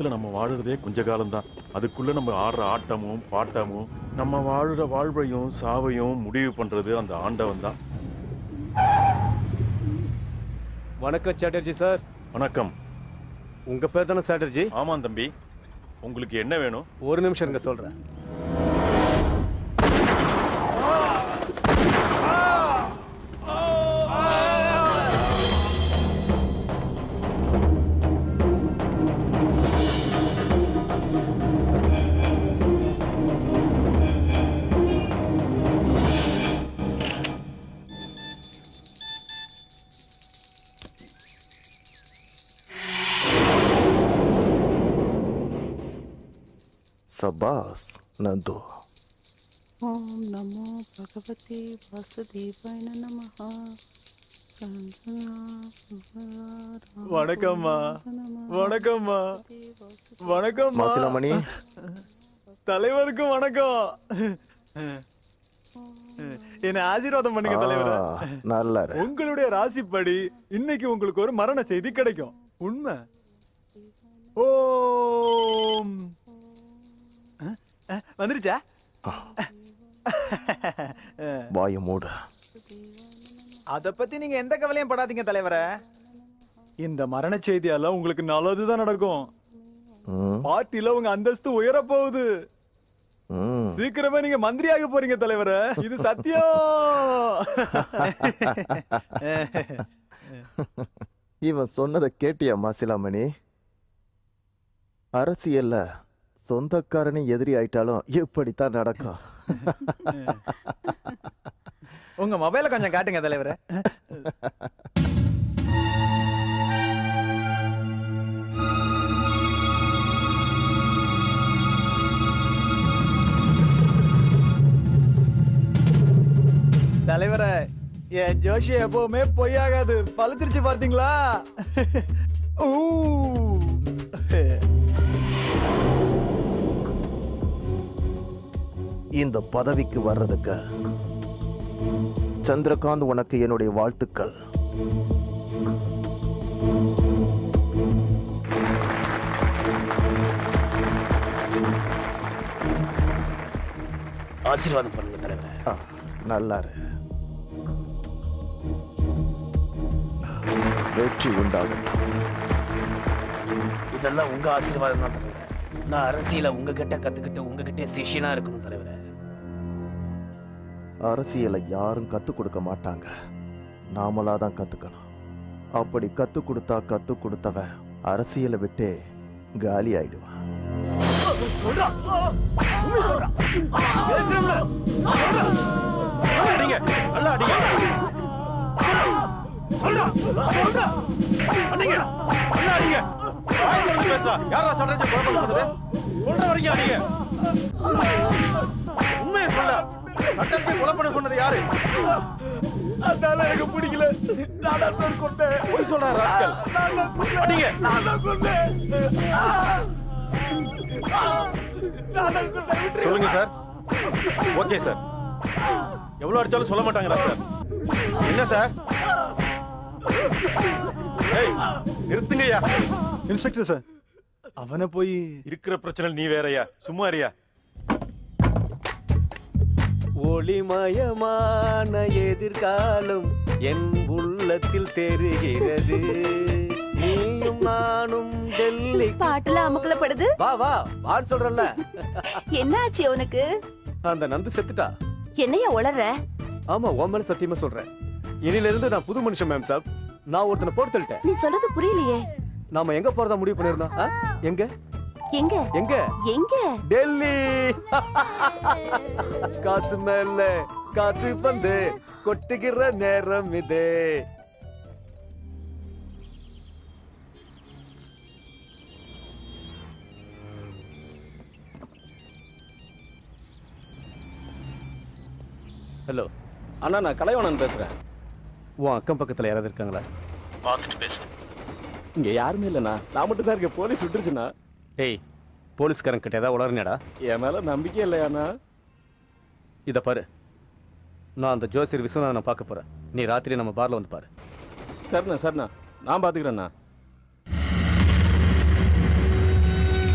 உலகத்துல நம்ம வாழுறதே கொஞ்ச காலம்தான் அதுக்குள்ள நம்ம ஆடுற ஆட்டமும் பாட்டமும் நம்ம வாழுற வாழ்வையும் சாவையும் முடிவு பண்றது அந்த ஆண்டவன் தான் வணக்கம் சாட்டர்ஜி சார் வணக்கம் உங்க பேர் தானே சாட்டர்ஜி ஆமாம் தம்பி உங்களுக்கு என்ன வேணும் ஒரு நிமிஷம் இருங்க சொல்றேன் சபாஸ் நந்து ஓம் நமோ பகவதி வாசுதேவாய நமஹ வணக்கம்மா வணக்கம்மா வணக்கம்மா மாசிலாமணி தலைவருக்கும் வணக்கம் என்ன ஆசீர்வாதம் பண்ணுங்க தலைவர் ஆ, நல்லா இரு. உங்களுடைய ராசிப்படி இன்னைக்கு உங்களுக்கு ஒரு மரண செய்தி கிடைக்கும் உண்மை ஓம் அஹ், அஹ், வந்துருச்சா வாயை மூடு அத பத்தி நீங்க எந்த கவலையும் படாதீங்க தலைவரே இந்த மரண செய்தியால உங்களுக்கு நல்லதுதான் நடக்கும் ம், பார்ட்டில உங்க அந்தஸ்து உயர போகுது ம். சீக்கிரமே நீங்க மந்திரியாக போறீங்க தலைவரே இது சத்தியம் இவன் சொன்னதை கேட்டியா மாசிலாமணி அரசியல்ல சொந்தக்காரனே எதிரி ஆயிட்டாலும் இப்படித்தான் நடக்கும் உங்க மொபைல கொஞ்சம் காட்டுங்க தலைவரே தலைவரே என் ஜோஷி எப்பவுமே பொய்யாகாது பழுத்திருச்சு பாத்தீங்களா ஊ. இந்த பதவிக்கு வர்றதுக்கு சந்திரகாந்த் உனக்கு என்னுடைய வாழ்த்துக்கள் ஆசீர்வாதம் பண்ணுங்க தலைவரே ஆ, நல்லா இரு. வெற்றி உண்டாகட்டும் இதெல்லாம் உங்க ஆசீர்வாதம் தான் தலைவரே நான் அரசியல உங்ககிட்ட கத்துக்கிட்டு உங்ககிட்ட சிஷியனா இருக்கணும் தலைவரே அரசியலை யாரும் கத்துக் கொடுக்க மாட்டாங்க நாமளா தான் கத்துக்கணும் அப்படி கத்துக் கொடுத்தா கத்துக் கொடுத்தவன் அரசியலை விட்டே காலி ஆயிடுவான் அடிங்க நல்லா அடிங்க அடிங்க நல்லா அடிங்க வாய் திறந்து பேசுறா யாரா சட்டை கொலை பண்ண சொன்னது சொல்ற வரைக்கும் அடிங்க உண்மையை சொல்ல சட்டத்தை கொலை பண்ண சொன்னது யாரு அதனால எனக்கு பிடிக்கல நானா சார் கொண்டேன் பொய் சொல்ற ராஸ்கல் அடிங்க நானா கொண்டேன் நானா கொண்டேன் சொல்லுங்க சார் ஓகே சார் எவ்வளவு அடிச்சாலும் சொல்ல மாட்டாங்களா சார் என்ன சார் ஏய் நிறுத்துங்கய்யா இன்ஸ்பெக்டர் சார் அவனை போய் இருக்கிற பிரச்சனை நீ வேறயா சும்மா இருயா ஒளிமயமான எதிர்காலம் என் உள்ளத்தில் தெரிகிறது நீயும் நானும் டெல்லி பாட்டுல அமுக்கலப்படுது வா வா வான்னு சொல்றல என்ன ஆச்சு உனக்கு அந்த நந்து செத்துட்டா என்னைய உளற ஆமா உன் மேல சத்தியமா சொல்றேன் இனில இருந்து நான் புது மனுஷன் மேம் சாப் நான் ஒருத்தனை போட்டு தள்ளிட்டேன் நீ சொல்றது புரியலையே நாம எங்க போறதா முடிவு பண்ணிருந்தோம் ஆ? எங்க எங்க எங்க எங்க டெல்லி காசு மேல காசு வந்து கொட்டுகிற நேரம் இது ஹலோ அண்ணா நான் கலைவணன் பேசுறேன் உன் அக்கம் பக்கத்துல யாராவது இருக்காங்களா பார்த்துட்டு பேசு இங்க யாருமே இல்லைண்ணா நான் மட்டும் தான் இருக்கேன் போலீஸ் விட்டுருச்சுண்ணா ஏய் போலீஸ்காரன் கிட்ட ஏதாவது உளறினடா என் மேல நம்பிக்கை இல்லையாண்ணா இத பாரு நான் அந்த ஜோசியர் விஸ்வநாதனை பார்க்க போறேன் நீ ராத்திரி நம்ம பார்ல வந்து பாரு சரிண்ணா சரிண்ணா நான் பாத்துக்கிறேண்ணா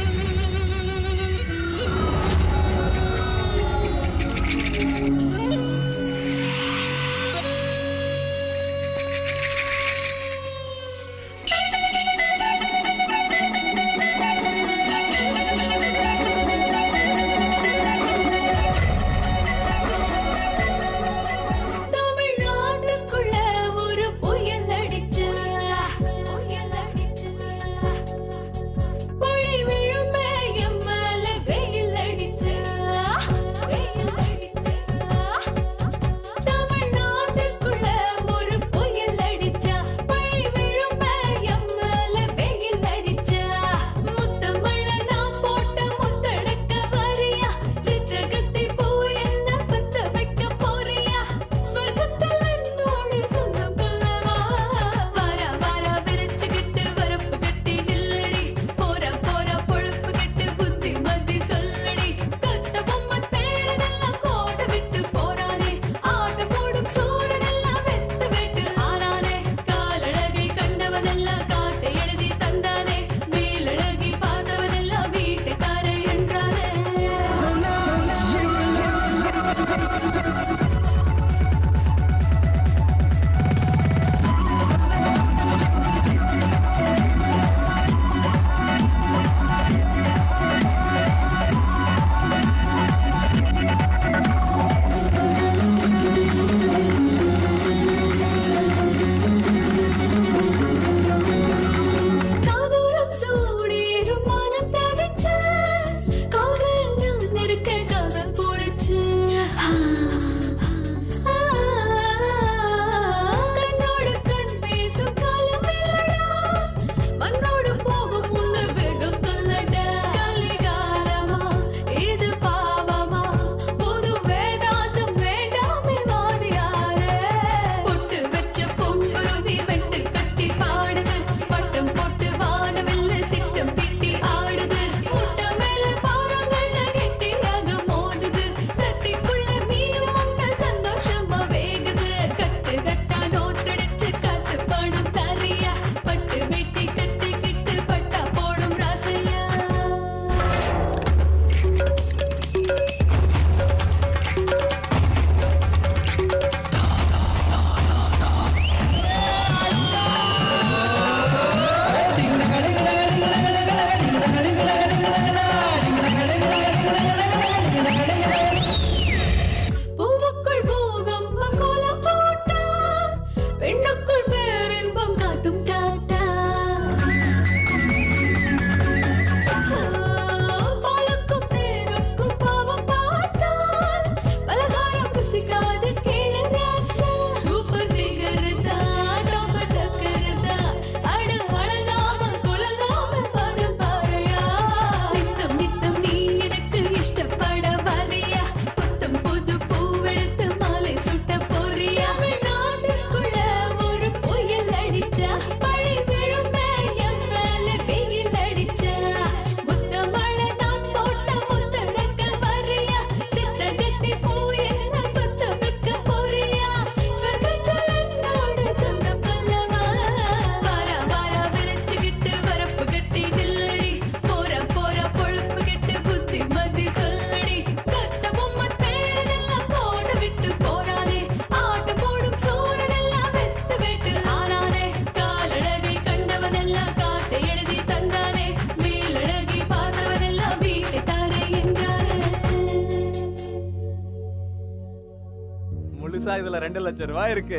முழுசா இதுல ரெண்டு லட்சம் ரூபாய் இருக்கு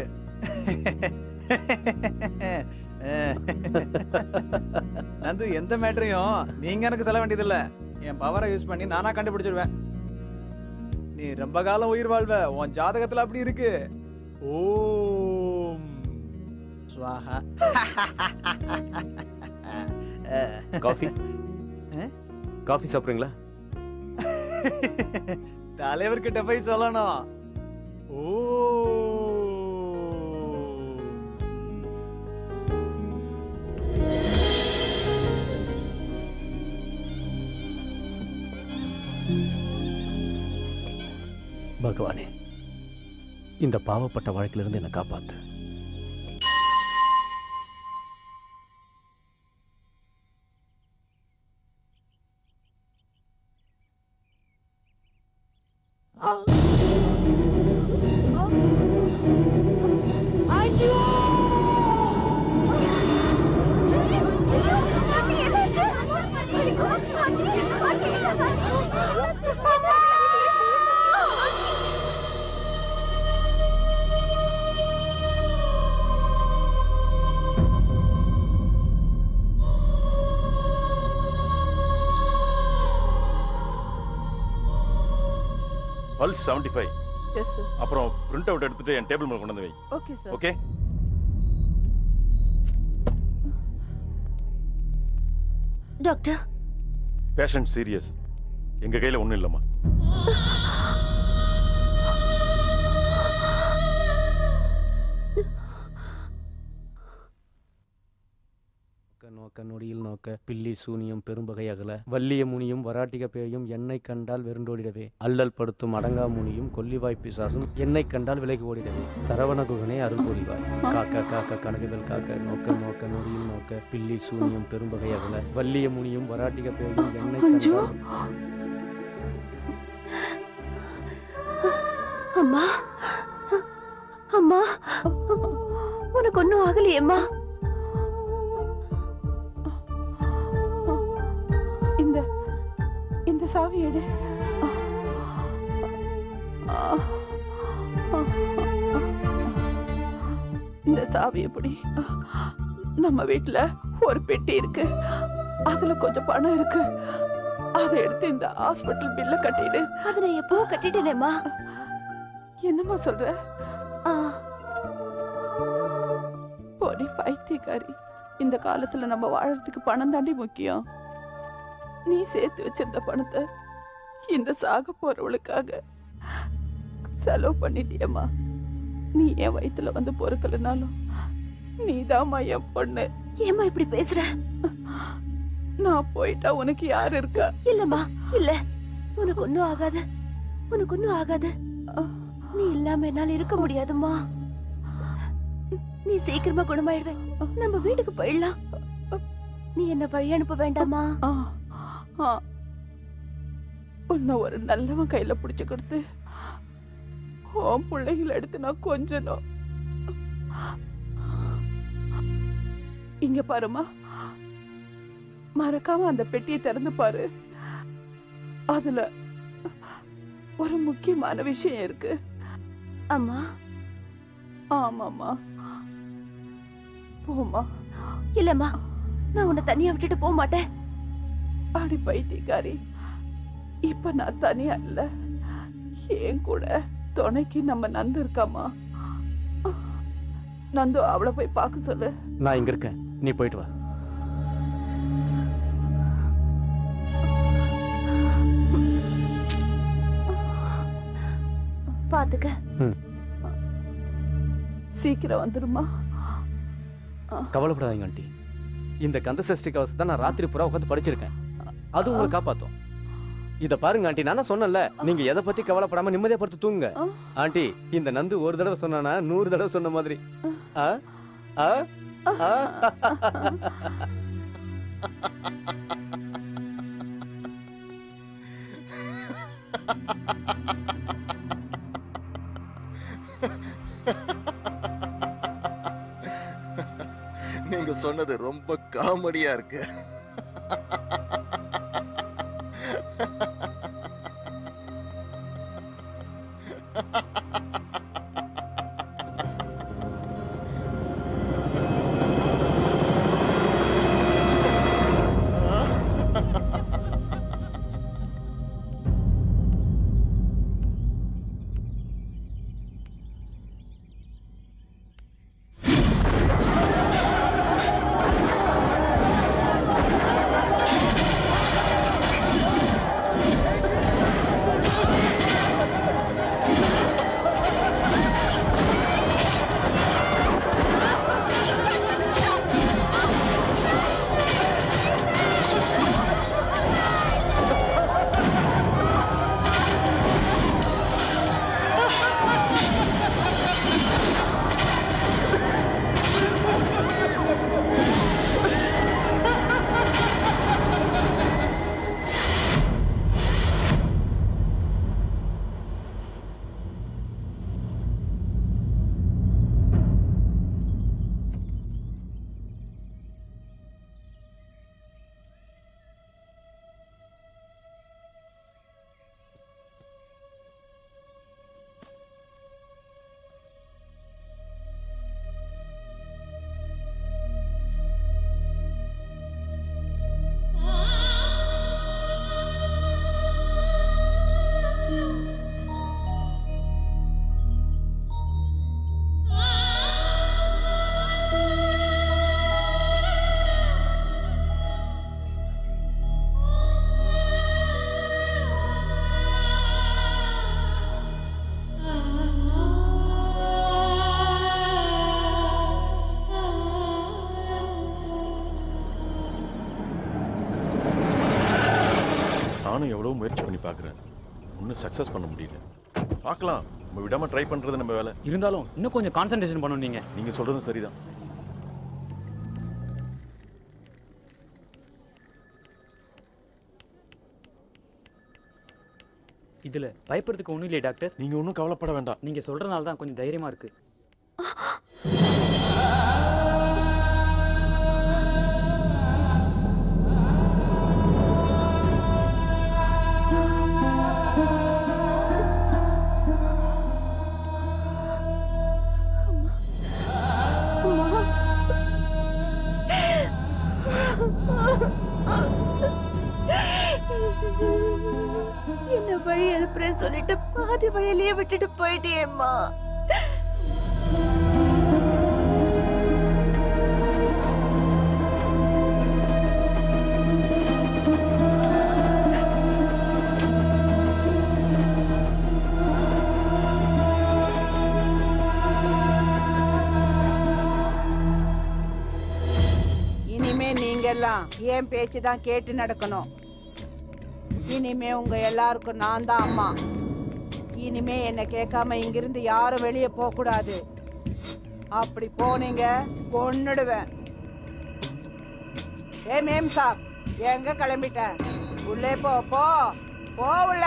நந்து எந்த மேட்டரையும் நீங்க எனக்கு சொல்ல வேண்டியதில்ல என் பவரை யூஸ் பண்ணி நானா கண்டுபிடிச்சிருவேன் நீ ரொம்ப காலம் உயிர் வாழ்வ உன் ஜாதகத்துல அப்படி இருக்கு ஓம் ஸ்வாஹா காஃபி ஆ? காஃபி சாப்பிட்றீங்களா தலைவர்கிட்ட போய் சொல்லணும் ஓ பகவானே இந்த பாவப்பட்ட வாழ்க்கையிலிருந்து என்னை காப்பாத்து pulse seventy five yes sir அப்புறம் பிரிண்ட் அவுட் எடுத்துட்டு என் டேபிள் மேல கொண்டு வந்து வை okay sir okay doctor patient serious எங்க கையில ஒண்ணும் இல்லம்மா நோக்க நோக்க நொடியில் நோக்க பில்லி சூனியம் பெரும்பகை அகல வள்ளிய முனியும் வராட்டிக பேயும் என்னை கண்டால் வெருண்டோடிடவே அல்லல் படுத்தும் அடங்கா முனியும் கொல்லிவாய் பிசாசும் என்னை கண்டால் விலகி ஓடிடவே சரவண குகனே அருள் புரிவாய் காக்க காக்க கனகவேல் காக்க நோக்க நோக்க நொடியில் நோக்க பில்லி சூனியம் பெரும்பகை அகல வள்ளிய முனியும் வராட்டிக பேயும் என்னை அஞ்சு. கண்டால் அம்மா அம்மா உனக்கு ஒன்னும் ஆகலையேம்மா இந்த இந்த சாவி எடு இந்த சாவி எப்படி நம்ம வீட்ல ஒரு பெட்டி இருக்கு அதுல கொஞ்சம் பணம் இருக்கு அதை எடுத்து இந்த ஹாஸ்பிட்டல் பில்ல கட்டிடு அதை நான் எப்போ கட்டிட்டேனேம்மா என்னம்மா சொல்ற ஆ, போடி பைத்தியக்காரி இந்த காலத்துல நம்ம வாழறதுக்கு பணம் தாண்டி முக்கியம் நீ சேர்த்து வச்சிருந்த பணத்தை இந்த சாக போறவளுக்காக செலவு பண்ணிட்டியம்மா நீ என் வயித்துல வந்து பொறுக்கலனாலும் நீதாம்மா என் பொண்ணு ஏம்மா இப்படி பேசுற நான் போயிட்டா உனக்கு யார் இருக்கா இல்லம்மா இல்ல உனக்கு ஒன்னும் ஆகாது உனக்கு ஒன்னும் ஆகாது நீ இல்லாம என்னால இருக்க முடியாதும்மா நீ சீக்கிரமா குணமாயிடுவே நம்ம வீட்டுக்கு போயிடலாம் நீ என்ன வழி அனுப்ப வேண்டாமா ஆ, ஆ. உன்னை ஒரு நல்லவன் கையில புடிச்சு கொடுத்து உன் பிள்ளைகளை எடுத்து நான் கொஞ்சணும் இங்க பாருமா மறக்காம அந்த பெட்டியை திறந்து பாரு அதுல ஒரு முக்கியமான விஷயம் இருக்கு அம்மா ஆமாமா போமா இல்லம்மா நான் உன்னை தனியா விட்டுட்டு போக மாட்டேன் அடி பைத்தியக்காரி இப்ப நான் தனியா இல்ல என் கூட துணைக்கு நம்ம நந்து இருக்காமா நந்து அவளை போய் பார்க்க சொல்லு நான் இங்க இருக்கேன் நீ போயிட்டு வா பாத்துக்க சீக்கிரம் வந்துருமா கவலைப்படாதீங்க ஆண்டி இந்த கந்த சஷ்டி கவசத்தை தான் நான் ராத்திரி பூரா உட்காந்து படிச்சிருக்கேன் அது உங்களை காப்பாத்தும் இத பாருங்க ஆண்டி நான் தான் சொன்னேன்ல நீங்க எதை பத்தி கவலைப்படாம நிம்மதியா படுத்து தூங்குங்க ஆ. ஆண்டி இந்த நந்து ஒரு தடவை சொன்னானா நூறு தடவை சொன்ன மாதிரி ஆ? ஆ? ஆ? நீங்க சொன்னது ரொம்ப காமெடியா இருக்கு இன்னும் சக்சஸ் பண்ண முடியல பார்க்கலாம் நம்ம விடாம ட்ரை பண்றது நம்ம வேலை இருந்தாலும் இன்னும் கொஞ்சம் கான்சென்ட்ரேஷன் பண்ணணும் நீங்க நீங்க சொல்றதும் சரிதான் இதுல பயப்படுறதுக்கு ஒண்ணும் இல்லையே டாக்டர் நீங்க ஒன்றும் கவலைப்பட வேண்டாம் நீங்க சொல்றதுனால தான் கொஞ்சம் தைரியமா இருக்கு என்ன வழி அனுப்புறேன்னு சொல்லிட்டு பாதி வழியிலேயே விட்டுட்டு போயிட்டியேம்மா இனிமே நீங்க எல்லாம் என் பேச்சு தான் கேட்டு நடக்கணும் இனிமே உங்க எல்லாருக்கும் நான் தான் அம்மா இனிமே என்ன கேட்காம இங்கிருந்து யாரும் வெளியே போக கூடாது அப்படி போனீங்க கொன்னுடுவேன் ஏ மேம் சாப் எங்க கிளம்பிட்ட உள்ளே போ போ போ உள்ள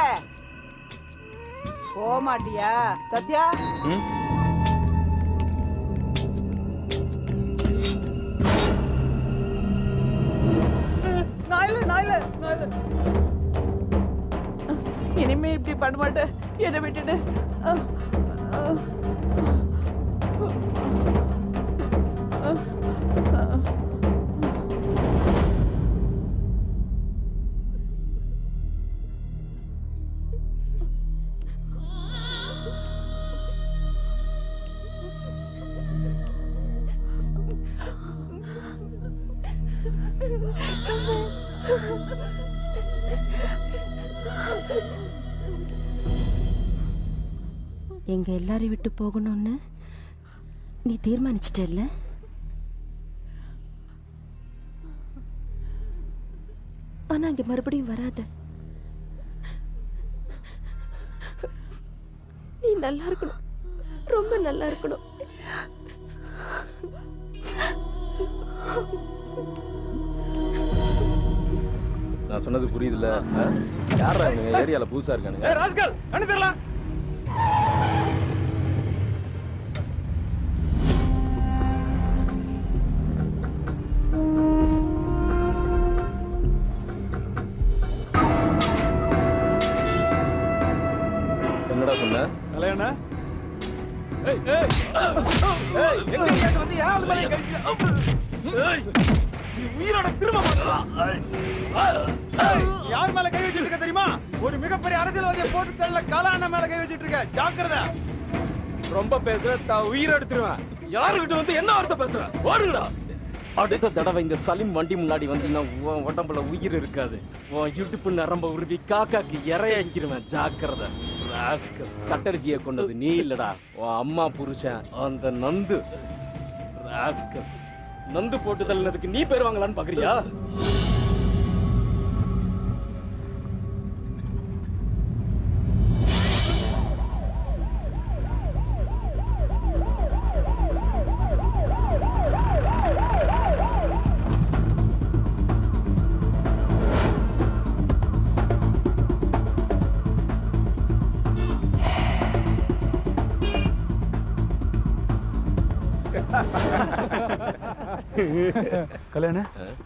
போக மாட்டியா சத்யா நாயில நாயில நாயில இனிமே இப்படி பண்ண மாட்டேன் என்னை விட்டுட்டு அஹ், அஹ், அஹ், அஹ். எங்க எல்லாரையும் விட்டு போகணும்னு நீ தீர்மானிச்சிட்டல்ல ஆனா அங்க மறுபடியும் வராத நீ நல்லா இருக்கணும் ரொம்ப நல்லா இருக்கணும் நான் சொன்னது புரியுதுல்ல ஆ? யார்ரா இவங்க ஏரியால புதுசா இருக்கானுங்க ஏய் ராஸ்கல் கண்ணு தெரியல என்னடா சொன்ன கல்யாணா ஏய் ஏய் ஏய் எங்க கேட்டு வந்து யார் மேல கை ஏய் நீ உயிரோட திரும்ப மாட்டலாம் யார் மேல கை வச்சிட்டு இருக்க தெரியுமா ஒரு மிகப்பெரிய அரசியல்வாதியை போட்டு தள்ள காலாண்ண மேல கை வச்சிட்டு இருக்க ஜாக்கிரதை ரொம்ப பேசுற தான் உயிர் எடுத்துருவேன் யாருகிட்ட வந்து என்ன வார்த்தை பேசுற ஓடுங்கடா அடுத்த தடவை இந்த சலீம் வண்டி முன்னாடி வந்தீங்கன்னா உன் உடம்புல உயிர் இருக்காது உன் இடுப்பு நரம்ப உருவி காக்காக்கு இறையாக்கிருவேன் ஜாக்கிரதை ராஸ்கல். சட்டர்ஜியை கொண்டது நீ இல்லடா உன் அம்மா புருஷன் அந்த நந்து ராஸ்கல். நந்து போட்டு தள்ளினதுக்கு நீ பேர் வாங்கலான்னு பாக்குறியா கல்யாண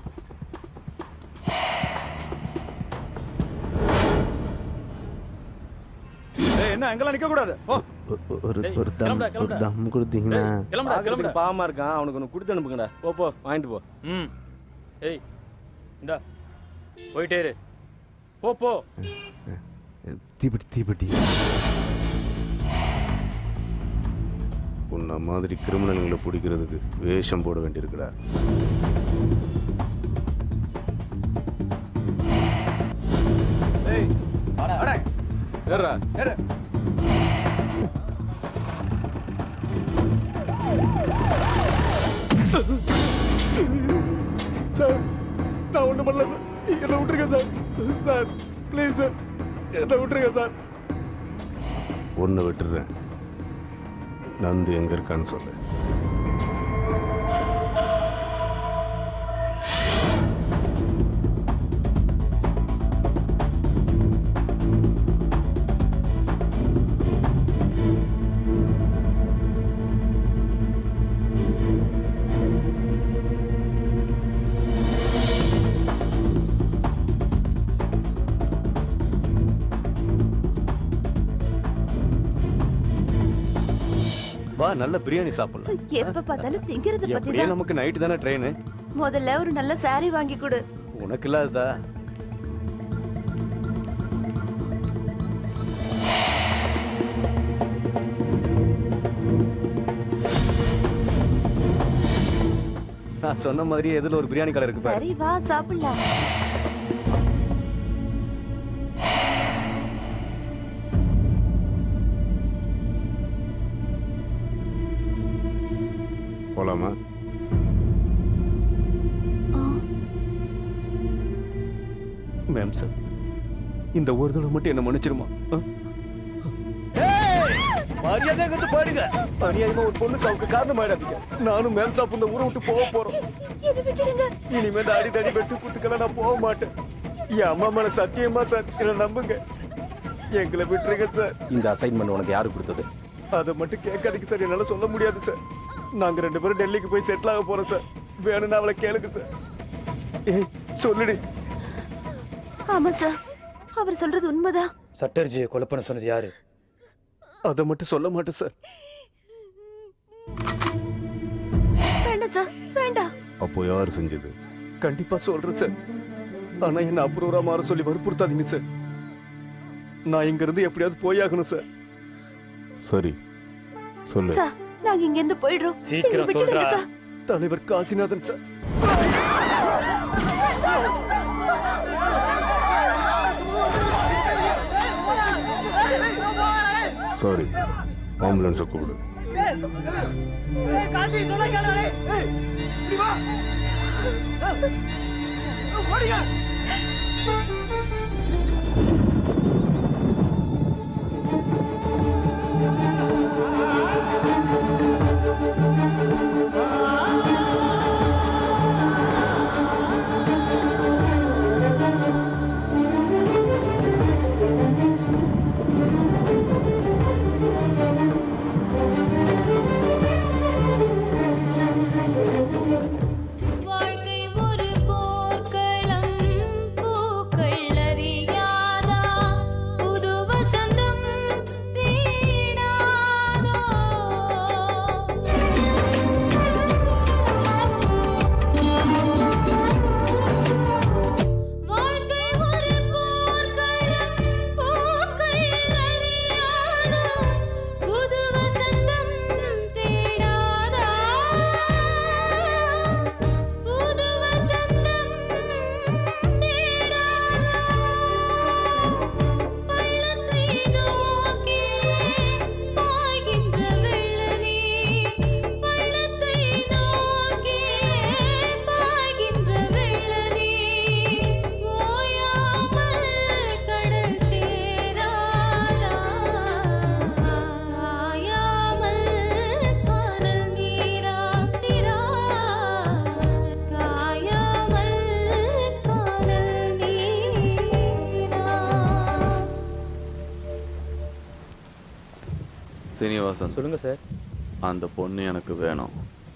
ஏய் என்ன அங்கெல்லாம் நிக்க கூடாது ஓ ஒரு டேய், ஒரு தம் கிளம்புடா, ஒரு கிளம்புடா. தம் கொடுத்தீங்கன்னா கிளம்புடா கிளம்புடா கிளம்புடா. பாவமா இருக்கான் அவனுக்கு ஒன்று கொடுத்து அனுப்புங்கடா போ போ வாங்கிட்டு போ ம் ஏய் இந்தா போயிட்டே இரு போ போ தீப்பெட்டி தீப்பெட்டி உன்ன மாதிரி கிரிமினல்களை பிடிக்கிறதுக்கு வேஷம் போட வேண்டியிருக்குடா ஏய் அட ஏறா ஏறு சார் நான் ஒண்ணும் பண்ணல சார் என்ன விட்டுருங்க சார் சார் ப்ளீஸ் சார் என்ன விட்டுருங்க சார் ஒன்று விட்டுறேன் நந்து எங்க இருக்கான்னு சொல்லு வா நல்ல பிரியாணி சாப்பிடலாம் எப்ப பார்த்தாலும் திங்கிறத பத்தி எப்படியே தான் நமக்கு நைட்டு தானே ட்ரெயின் முதல்ல ஒரு நல்ல saree வாங்கி கொடு உனக்கு இல்லாததா நான் சொன்ன மாதிரி எதுல ஒரு பிரியாணி கடை இருக்கு பாரு சரி வா சாப்பிடலாம் போலாமா மேம் சார் இந்த ஒரு தடவை மட்டும் என்ன மன்னிச்சிருமா மரியாதை வந்து பாடுங்க அநியாயமா ஒரு பொண்ணு சாவுக்கு காரணமாயிடாதீங்க நானும் மேம் சாப் இந்த ஊரை விட்டு போக போறோம் இனிமே இந்த அடி தடி வெட்டு குத்துக்கெல்லாம் நான் போக மாட்டேன் என் அம்மா மேல சத்தியமா சார் என்ன நம்புங்க எங்களை விட்டுருங்க சார் இந்த அசைன்மெண்ட் உனக்கு யாரு கொடுத்தது அதை மட்டும் கேட்காதீங்க சார் என்னால சொல்ல முடியாது சார் நாங்க ரெண்டு பேரும் டெல்லிக்கு போய் செட்டில் ஆக போறோம் சார் வேணும்னா அவளை கேளுங்க சார் ஏய் சொல்லுடி ஆமா சார் அவர் சொல்றது உண்மைதான் சட்டர்ஜியை கொலை பண்ண சொன்னது யாரு அதை மட்டும் சொல்ல மாட்டேன் சார் வேண்டாம் சார் வேண்டாம் அப்போ யார் செஞ்சது கண்டிப்பா சொல்றேன் சார் ஆனா என்ன அப்ரூவரா மாற சொல்லி வற்புறுத்தாதீங்க சார் நான் இங்க இருந்து எப்படியாவது போயாகணும் சார் சரி சொல்லு சார் நாங்க இங்க இருந்து போயிடுறோம் சீக்கிரம் எங்களை விட்டுடுங்க சொல்றா. சார் தலைவர் காசிநாதன் சார் சாரி ஆம்புலன்ஸை கூப்பிடு வாழ்க்கை ஒரு போர்க்களம் பூக்கள் அறியாதா புது வசந்தம் தேடாதோ வாழ்க்கை ஒரு போர்க்களம் பூக்கள் அறியாதா புது வசந்தம் தேடாதா புது வசந்தம் தேடாதா பள்ளத்தை நோக்கி பாய்கின்ற வெள்ளநீ பள்ளத்தை நோக்கி பாய்கின்ற வெள்ளநீ ஓயாமல் கடல் சேராதா காயாமல் காணல் நீரா நீரா காயாமல் காணல் நீரா சீனிவாசன் சொல்லுங்க சார் அந்த பொண்ணு எனக்கு வேணும்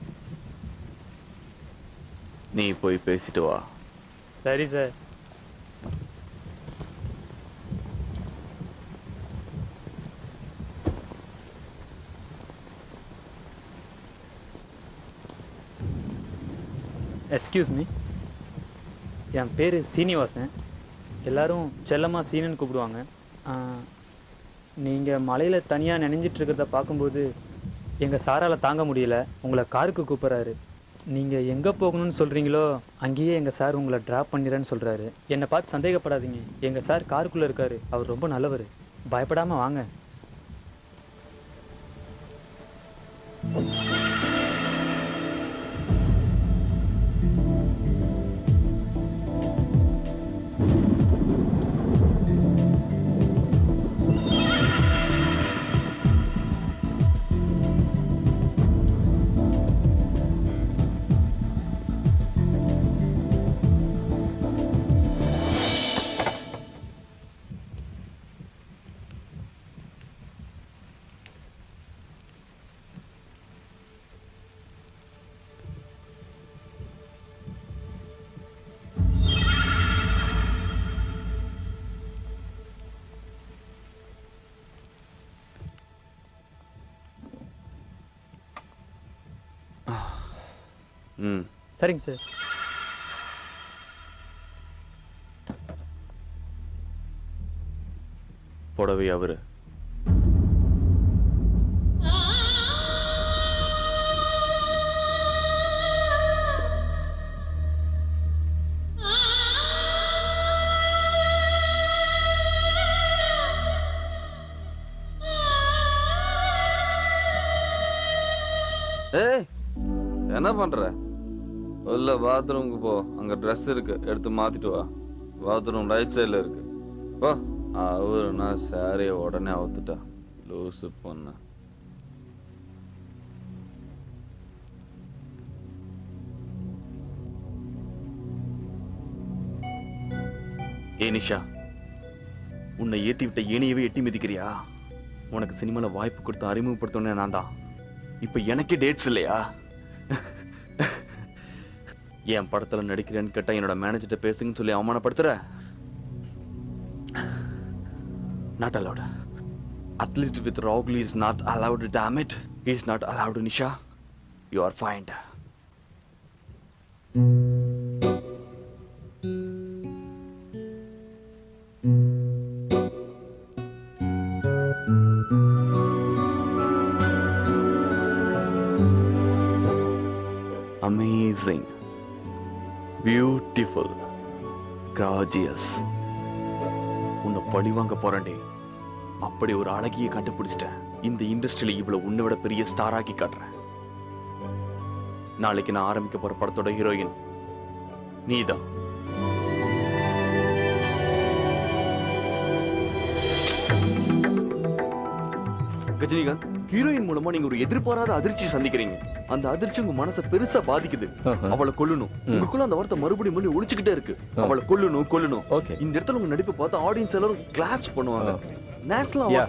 நீ போய் பேசிட்டு வா சரி சார் எஸ்கியூஸ் மீ என் பேர் சீனிவாசன் எல்லாரும் செல்லமாக சீனன்னு கூப்பிடுவாங்க நீங்கள் மலையில் தனியாக நினைஞ்சிட்டு இருக்கிறத பார்க்கும்போது எங்கள் சாரால் தாங்க முடியல உங்களை காருக்கு கூப்பிட்றாரு நீங்கள் எங்கே போகணும்னு சொல்கிறீங்களோ அங்கேயே எங்கள் சார் உங்களை ட்ராப் பண்ணிடுறேன்னு சொல்கிறாரு என்னை பார்த்து சந்தேகப்படாதீங்க எங்கள் சார் காருக்குள்ளே இருக்காரு அவர் ரொம்ப நல்லவர் பயப்படாமல் வாங்க ம் சரிங்க சார் புடவை அவரு ஏய் என்ன பண்ற உள்ள பாத்ரூமுக்கு போ அங்க ட்ரெஸ் இருக்கு எடுத்து மாத்திட்டு வா பாத்ரூம் ரைட் சைடுல இருக்கு போ அவருனா சாரிய உடனே அவுத்துட்டா லூசு பொண்ணு ஏ நிஷா உன்னை ஏத்தி விட்ட ஏனியவே எட்டி மிதிக்கிறியா உனக்கு சினிமால வாய்ப்பு கொடுத்து அறிமுகப்படுத்தணும்னு நான் தான் இப்ப எனக்கே டேட்ஸ் இல்லையா என் படத்துல நடிக்கிறேன்னு கேட்டா என்னோட மேனேஜர்கிட்ட பேசுங்கன்னு சொல்லி அவமானப்படுத்துற நாட் அலவுட் அட்லீஸ்ட் வித் ராகுல் is not allowed damn it is not allowed Nisha you are fine amazing beautiful gracious உன்னை பழி வாங்க போறேன்டே அப்படி ஒரு அழகிய கண்டுபிடிச்சிட்டேன் இந்த இண்டஸ்ட்ரியில இவ்வளவு உன்னை விட பெரிய ஸ்டார் ஆக்கி காட்டுறேன் நாளைக்கு நான் ஆரம்பிக்க போற படத்தோட ஹீரோயின் நீதான் கஜினிகாந்த் ஹீரோயின் மூலமா நீங்க ஒரு எதிர்பாராத அதிர்ச்சி சந்திக்கிறீங்க அந்த அதிர்ச்சி உங்க மனசை பெருசா பாதிக்குது அவளை கொல்லணும் உங்களுக்குள்ள அந்த வார்த்தை மறுபடியும் மறுபடியும் ஒழிச்சுக்கிட்டே இருக்கு அவளை கொல்லணும் கொல்லணும் ஓகே இந்த இடத்துல உங்க நடிப்பை பார்த்து ஆடியன்ஸ் எல்லாரும் கிளாப்ஸ் பண்ணுவாங்க national Yeah.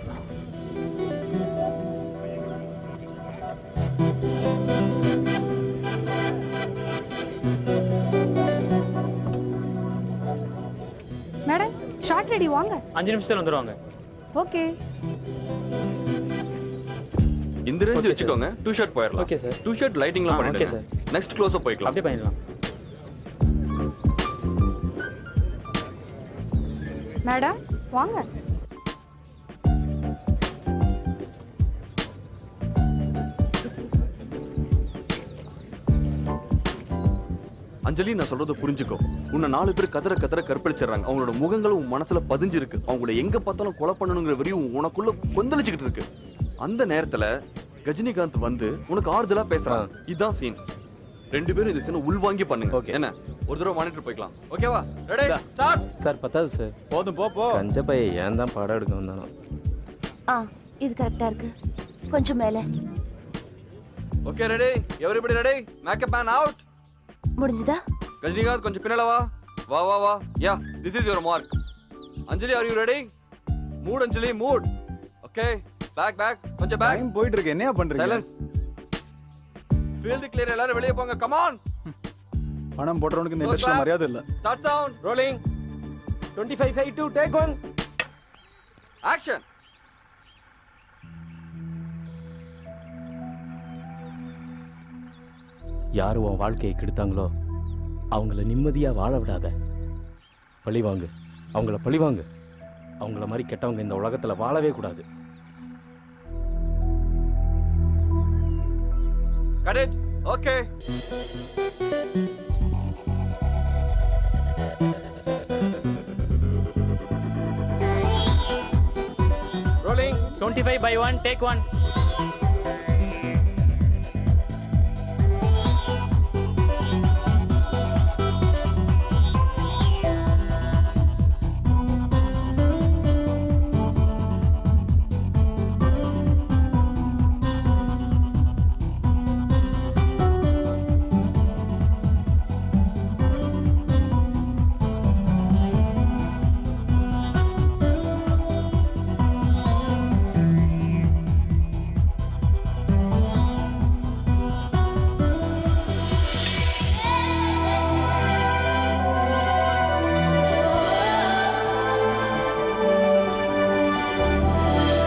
Madam shot ready வாங்க அஞ்சு நிமிஷத்துல வந்துருவாங்க ஓகே இந்த ரேஞ்ச் Okay, sir. வச்சுக்கோங்க டூ ஷர்ட் போயிடலாம் ஓகே சார் டூ ஷர்ட் லைட்டிங்லாம் ஆ, okay, பண்ணிடுங்க sir. நெக்ஸ்ட் க்ளோஸ் அப் போய்க்கலாம் அப்படியே பண்ணிடலாம் மேடம் வாங்க அஞ்சலி நான் சொல்றத புரிஞ்சுக்கோ உன்னை நாலு பேர் கதற கதற கற்பழிச்சிடுறாங்க அவங்களோட முகங்களும் உன் மனசுல பதிஞ்சிருக்கு அவங்கள எங்க பார்த்தாலும் கொலை பண்ணணுங்கிற வெறியும் உனக்குள்ள கொந்தளிச்சுக்கிட்டு இருக்கு அந்த நேரத்துல கஜினிகாந்த் வந்து உனக்கு ஆறுதலா பேசுறான் இதுதான் சீன் ரெண்டு பேரும் இந்த சீனை உள்வாங்கி பண்ணுங்க ஓகே என்ன ஒரு தடவை மானிட்டர் போய்க்கலாம் ஓகேவா ரெடி ஸ்டார்ட் சார் பத்தாது சார் போதும் போ போ கஞ்ச பைய ஏன் தான் படம் எடுக்க வந்தானோ ஆ இது கரெக்டா இருக்கு கொஞ்சம் மேல okay ready everybody ready makeup man out முடிஞ்சுதா ரஜினிகாந்த் கொஞ்சம் பின்னால வா வா வா வா yeah this is your mark Anjali are you ready mood Anjali mood okay back back கொஞ்சம் பேக் டைம் போயிட்டு இருக்கு என்னையா பண்றீங்க சைலன்ஸ் ஃபீல்ட் கிளியர் எல்லாரும் வெளிய போங்க கம் ஆன் பணம் போடுறவனுக்கு இந்த Go இண்டஸ்ட்ரியில clap. மரியாதை இல்ல start sound rolling twenty five five two take one action யார் உன் வாழ்க்கையை கெடுத்தாங்களோ அவங்கள நிம்மதியா வாழ விடாத பழி வாங்கு அவங்கள பழி வாங்கு அவங்கள மாதிரி கெட்டவங்க இந்த உலகத்துல வாழவே கூடாது cut it okay rolling twenty five by one take one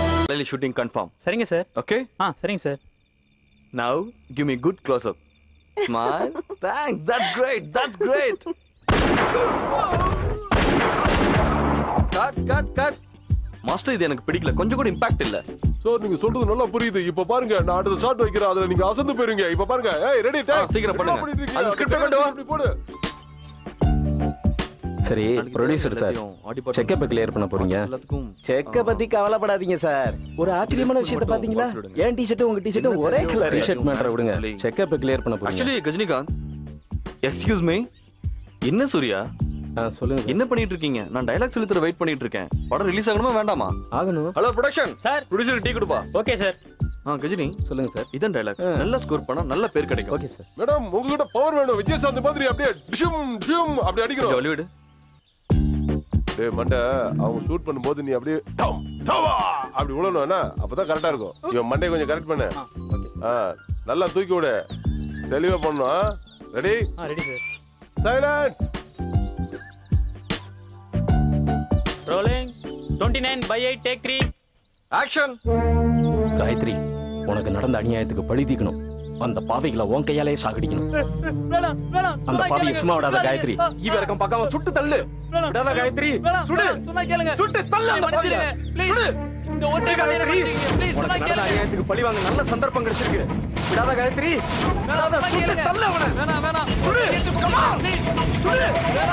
shooting confirm சரிங்க சார் ஓகே ஆ சரிங்க sir now give me good close up Smile. Thanks. That's great. That's great. Cut cut cut master இது எனக்கு பிடிக்கல கொஞ்சம் கூட impact இல்ல sir நீங்க சொல்றது நல்லா புரியுது இப்ப பாருங்க நான் அடுத்த ஷாட் வைக்கிறேன் அதுல நீங்க அசந்து போயிருங்க இப்ப பாருங்க ஏய் ரெடி டேக் சீக்கிரம் பண்ணுங்க. அது script கொண்டு வா. போடு சரி ப்ரொடியூசர் சார் செக்கப்பை கிளியர் பண்ண போறீங்க செக்க பத்தி கவலைப்படாதீங்க சார் ஒரு ஆச்சரியமான விஷயத்தை பாத்தீங்களா என் டிஷர்ட் உங்க டிஷர்ட் ஒரே கலர் டிஷர்ட் மேட்டர் விடுங்க செக்கப்பை கிளியர் பண்ண போறீங்க ஆக்சுவலி கஜினிகாந்த் எக்ஸ்கியூஸ் மீ என்ன சூர்யா சொல்லுங்க என்ன பண்ணிட்டு இருக்கீங்க நான் டயலாக் சொல்லி தர வெயிட் பண்ணிட்டு இருக்கேன் படம் ரிலீஸ் ஆகணுமா வேண்டாமா ஆகணும் hello production sir producer tea கொடுப்பா ஓகே சார் ஆ கஜினி சொல்லுங்க சார் இதான் டயலாக் நல்லா ஸ்கோர் பண்ணா நல்ல பேர் கிடைக்கும் ஓகே சார் மேடம் உங்ககிட்ட பவர் வேணும் விஜயசாந்த் மாதிரி அப்படியே டிஷும் டிஷும் அப்படி அடிக்கணும் ஜாலிவிடு டேய் மண்டை அவங்க ஷூட் பண்ணும்போது நீ அப்படியே டம் டவா அப்படி விழணும் என்ன அப்பதான் கரெக்டா இருக்கும் இவன் மண்டையை கொஞ்சம் கரெக்ட் பண்ணு ஆ நல்லா தூக்கி விடு தெளிவா பண்ணணும் ரெடி ஆ ready sir silence rolling twenty nine by eight take three action Gayathri உனக்கு நடந்த அநியாயத்துக்கு பழி தீக்கணும் அந்த பாவிகளை உன் கையாலே சாகடிக்கணும் வேணாம் வேணாம் அந்த பாவியை சும்மா விடாத காயத்ரி ஈவ இறக்கம் பார்க்காம சுட்டு தள்ளு விடாத காயத்ரி சுடு சொன்னா கேளுங்க சுட்டு தள்ளு அந்த பாவியை. ப்ளீஸ் இந்த ஒற்றை கதையை ப்ளீஸ் சொன்னா உனக்கு நடந்த கேளுங்க அநியாயத்துக்கு பழி வாங்க நல்ல சந்தர்ப்பம் கிடைச்சிருக்கு விடாத காயத்ரி விடாத சொன்னா சுட்டு கேளுங்க. தள்ளு அவனை வேணாம் வேணாம் சுடு come on. ப்ளீஸ் சுடு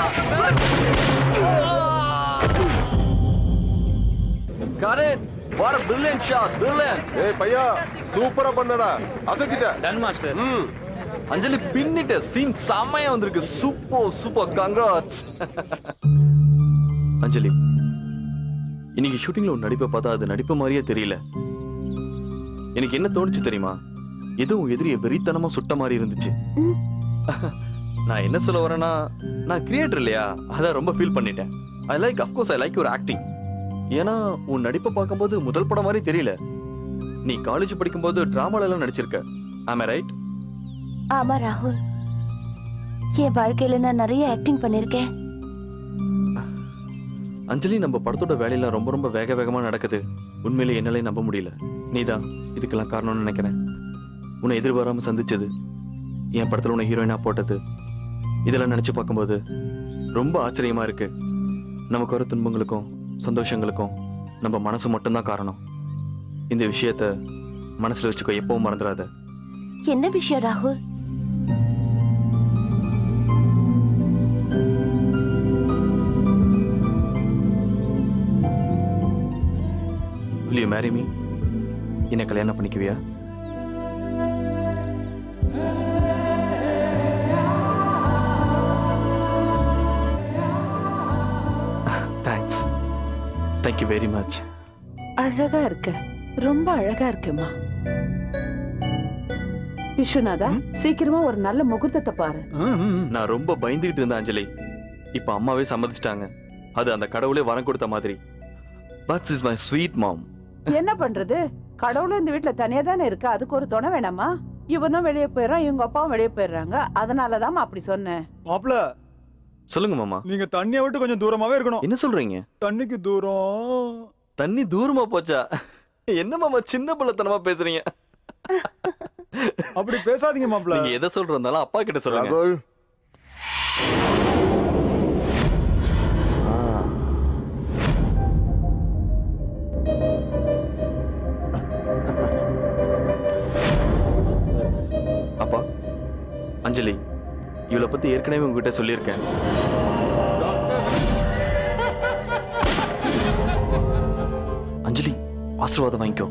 Got it. What a brilliant shot. Brilliant. ஏய் பையா சூப்பரா பண்ணடா அசத்திட்ட டன் மாஸ்டர் ம் அஞ்சலி பின்னிட்ட சீன் செம்மையா வந்திருக்கு சூப்பர் சூப்பர் கங்க்ராட்ஸ் அஞ்சலி இன்னைக்கு ஷூட்டிங்ல ஒரு நடிப்பை பார்த்தா அது நடிப்பு மாதிரியே தெரியல எனக்கு என்ன தோணுச்சு தெரியுமா ஏதோ உன் எதிரிய வெறித்தனமா சுட்ட மாதிரி இருந்துச்சு நான் என்ன சொல்ல வரேன்னா நான் கிரியேட்டர் இல்லையா அதான் ரொம்ப ஃபீல் பண்ணிட்டேன் I like of course I like your acting ஏன்னா உன் நடிப்பை பார்க்கும்போது முதல் படம் மாதிரி தெரியல நீ காலேஜ் படிக்கும்போது டிராமால எல்லாம் நடிச்சிருக்க ஆமா ரைட் ஆமா ராகுல் என் வாழ்க்கையில நான் நிறைய ஆக்டிங் பண்ணிருக்கேன் அஞ்சலி நம்ம படத்தோட வேலையெல்லாம் ரொம்ப ரொம்ப வேக வேகமா நடக்குது உண்மையிலே என்னாலே நம்ப முடியல நீதான் இதுக்கெல்லாம் காரணம்னு நினைக்கிறேன் உன்னை எதிர்பாராம சந்திச்சது என் படத்துல உன்னை ஹீரோயினா போட்டது இதெல்லாம் நினைச்சு பார்க்கும்போது ரொம்ப ஆச்சரியமா இருக்கு நமக்கு வர துன்பங்களுக்கும் சந்தோஷங்களுக்கும் நம்ம மனசு மட்டும்தான் காரணம் இந்த விஷயத்த மனசுல வச்சுக்கோ எப்பவும் மறந்துடாத என்ன விஷயம் ராகுல் will you marry me என்ன கல்யாணம் பண்ணிக்குவியா தேங்க்ஸ் தேங்க்யூ வெரி மச் அழகா இருக்க ரொம்ப அழகா இருக்குமா விஸ்வநாதா சீக்கிரமா ஒரு நல்ல முகூர்த்தத்தை பாரு நான் ரொம்ப பயந்துகிட்டு இருந்தேன் அஞ்சலி இப்ப அம்மாவே சம்மதிச்சிட்டாங்க அது அந்த கடவுளே வரம் கொடுத்த மாதிரி but's is my sweet mom என்ன பண்றது கடவுளும் இந்த வீட்டுல தனியா தானே இருக்கு அதுக்கு ஒரு துணை வேணாமா இவனும் வெளியே போயிடறான் இவங்க அப்பாவும் வெளியே போயிடுறாங்க அதனாலதான் அப்படி சொன்னேன் மாப்ள சொல்லுங்க மாமா நீங்க தண்ணியை விட்டு கொஞ்சம் தூரமாவே இருக்கணும் என்ன சொல்றீங்க தண்ணிக்கு தூரம் தண்ணி தூரமா போச்சா என்ன மாமா சின்ன பிள்ளைத்தனமா பேசுறீங்க அப்படி பேசாதீங்க மாப்ள நீங்க எதை சொல்றதாலும் அப்பா கிட்ட சொல்லுங்க ராகுல் அப்பா அஞ்சலி இவளை பத்தி ஏற்கனவே உங்ககிட்ட சொல்லியிருக்கேன் அஞ்சலி ஆசீர்வாதம் வாங்கிக்கோ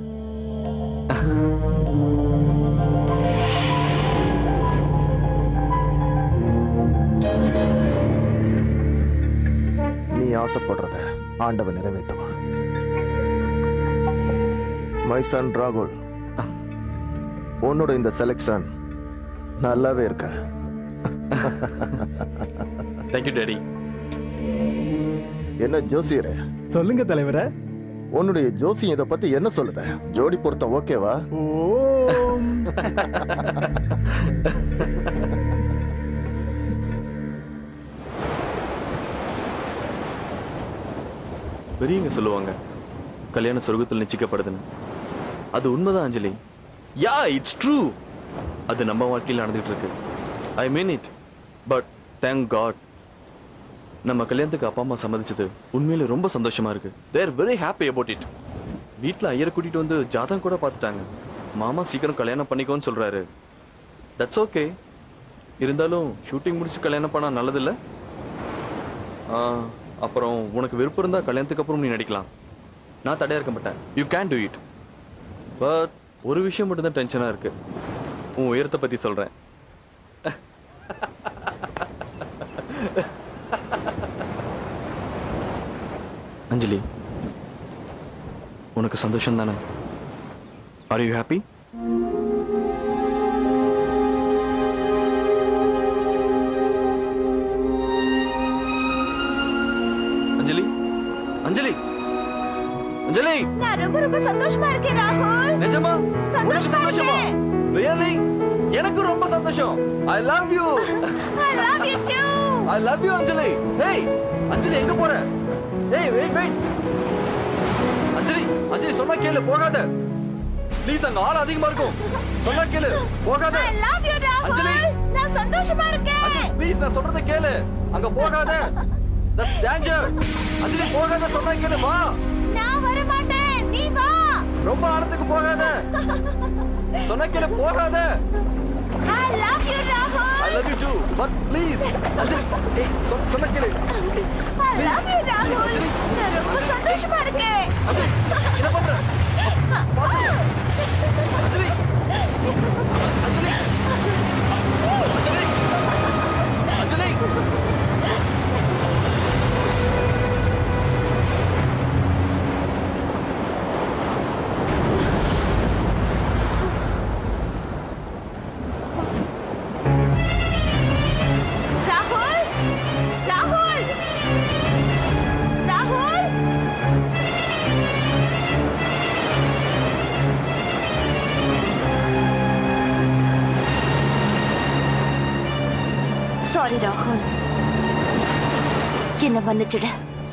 நீ ஆசைப்படுறத ஆண்டவன் நிறைவேற்றுவான் மை சன் ராகுல் உன்னோட இந்த செலெக்ஷன் நல்லாவே இருக்க தேங்க்யூ டேடி என்ன ஜோசியரே சொல்லுங்க தலைவரே உன்னுடைய ஜோசியம் இதை பத்தி என்ன சொல்லுத ஜோடி பொருத்தம் ஓகேவா பெரியவங்க சொல்லுவாங்க கல்யாண சொர்க்கத்தில் நிச்சயிக்கப்படுதுன்னு அது உண்மைதான் அஞ்சலி யா இட்ஸ் ட்ரூ அது நம்ம வாழ்க்கையில் நடந்துட்டு இருக்கு I mean it but thank God நம்ம கல்யாணத்துக்கு அப்பா அம்மா சம்மதிச்சது உண்மையிலே ரொம்ப சந்தோஷமா இருக்கு they're very happy about it வீட்டில் ஐயரை கூட்டிட்டு வந்து ஜாதகம் கூட பார்த்துட்டாங்க மாமா சீக்கிரம் கல்யாணம் பண்ணிக்கோன்னு சொல்றாரு தட்ஸ் ஓகே இருந்தாலும் ஷூட்டிங் முடிச்சு கல்யாணம் பண்ணா நல்லதில்ல ஆ, அப்புறம் உனக்கு விருப்பம் இருந்தா கல்யாணத்துக்கு அப்புறம் நீ நடிக்கலாம் நான் தடையா இருக்க மாட்டேன் you can do it but ஒரு விஷயம் மட்டும்தான் டென்ஷனா இருக்கு உன் உயரத்தை பத்தி சொல்றேன் அஞ்சலி உனக்கு சந்தோஷம் தானே are you happy Anjali Anjali Anjali நான் ரொம்ப ரொம்ப சந்தோஷமா இருக்கேன் ராகுல் நிஜமா உனக்கு சந்தோஷமா சந்தோஷமா இருக்கேன் ரியலி எனக்கு ரொம்ப சந்தோஷம் I love you I love you too. I love you Anjali hey Anjali எங்க போற ஏய் வெயிட் வெயிட் அஞ்சலி அஞ்சலி சொன்னா கேளு போகாத ப்ளீஸ் அங்க ஆள் அதிகமா இருக்கும் சொன்னா கேளு போகாத I love you அஞ்சலி ராகுல் நான் சந்தோஷமா இருக்கேன் ப்ளீஸ் நான் சொல்றத கேளு அங்க போகாத தட்ஸ் டேஞ்சர் அஞ்சலி போகாத சொன்னா கேளு வா நான் வர மாட்டேன் நீ வா ரொம்ப ஆழத்துக்கு போகாத சொன்னா கேளு போகாத I love you ராகுல் I love you too but please Anjali ஏய் சொ- சொன்னா கேளு I love you ராகுல் நான் ரொம்ப சந்தோஷமா இருக்கேன் என்ன பண்ற அஞ்சலி அஞ்சலி ராகுல் ராகுல் ராகுல் சாரி ராகுல் என்ன மன்னிச்சிடு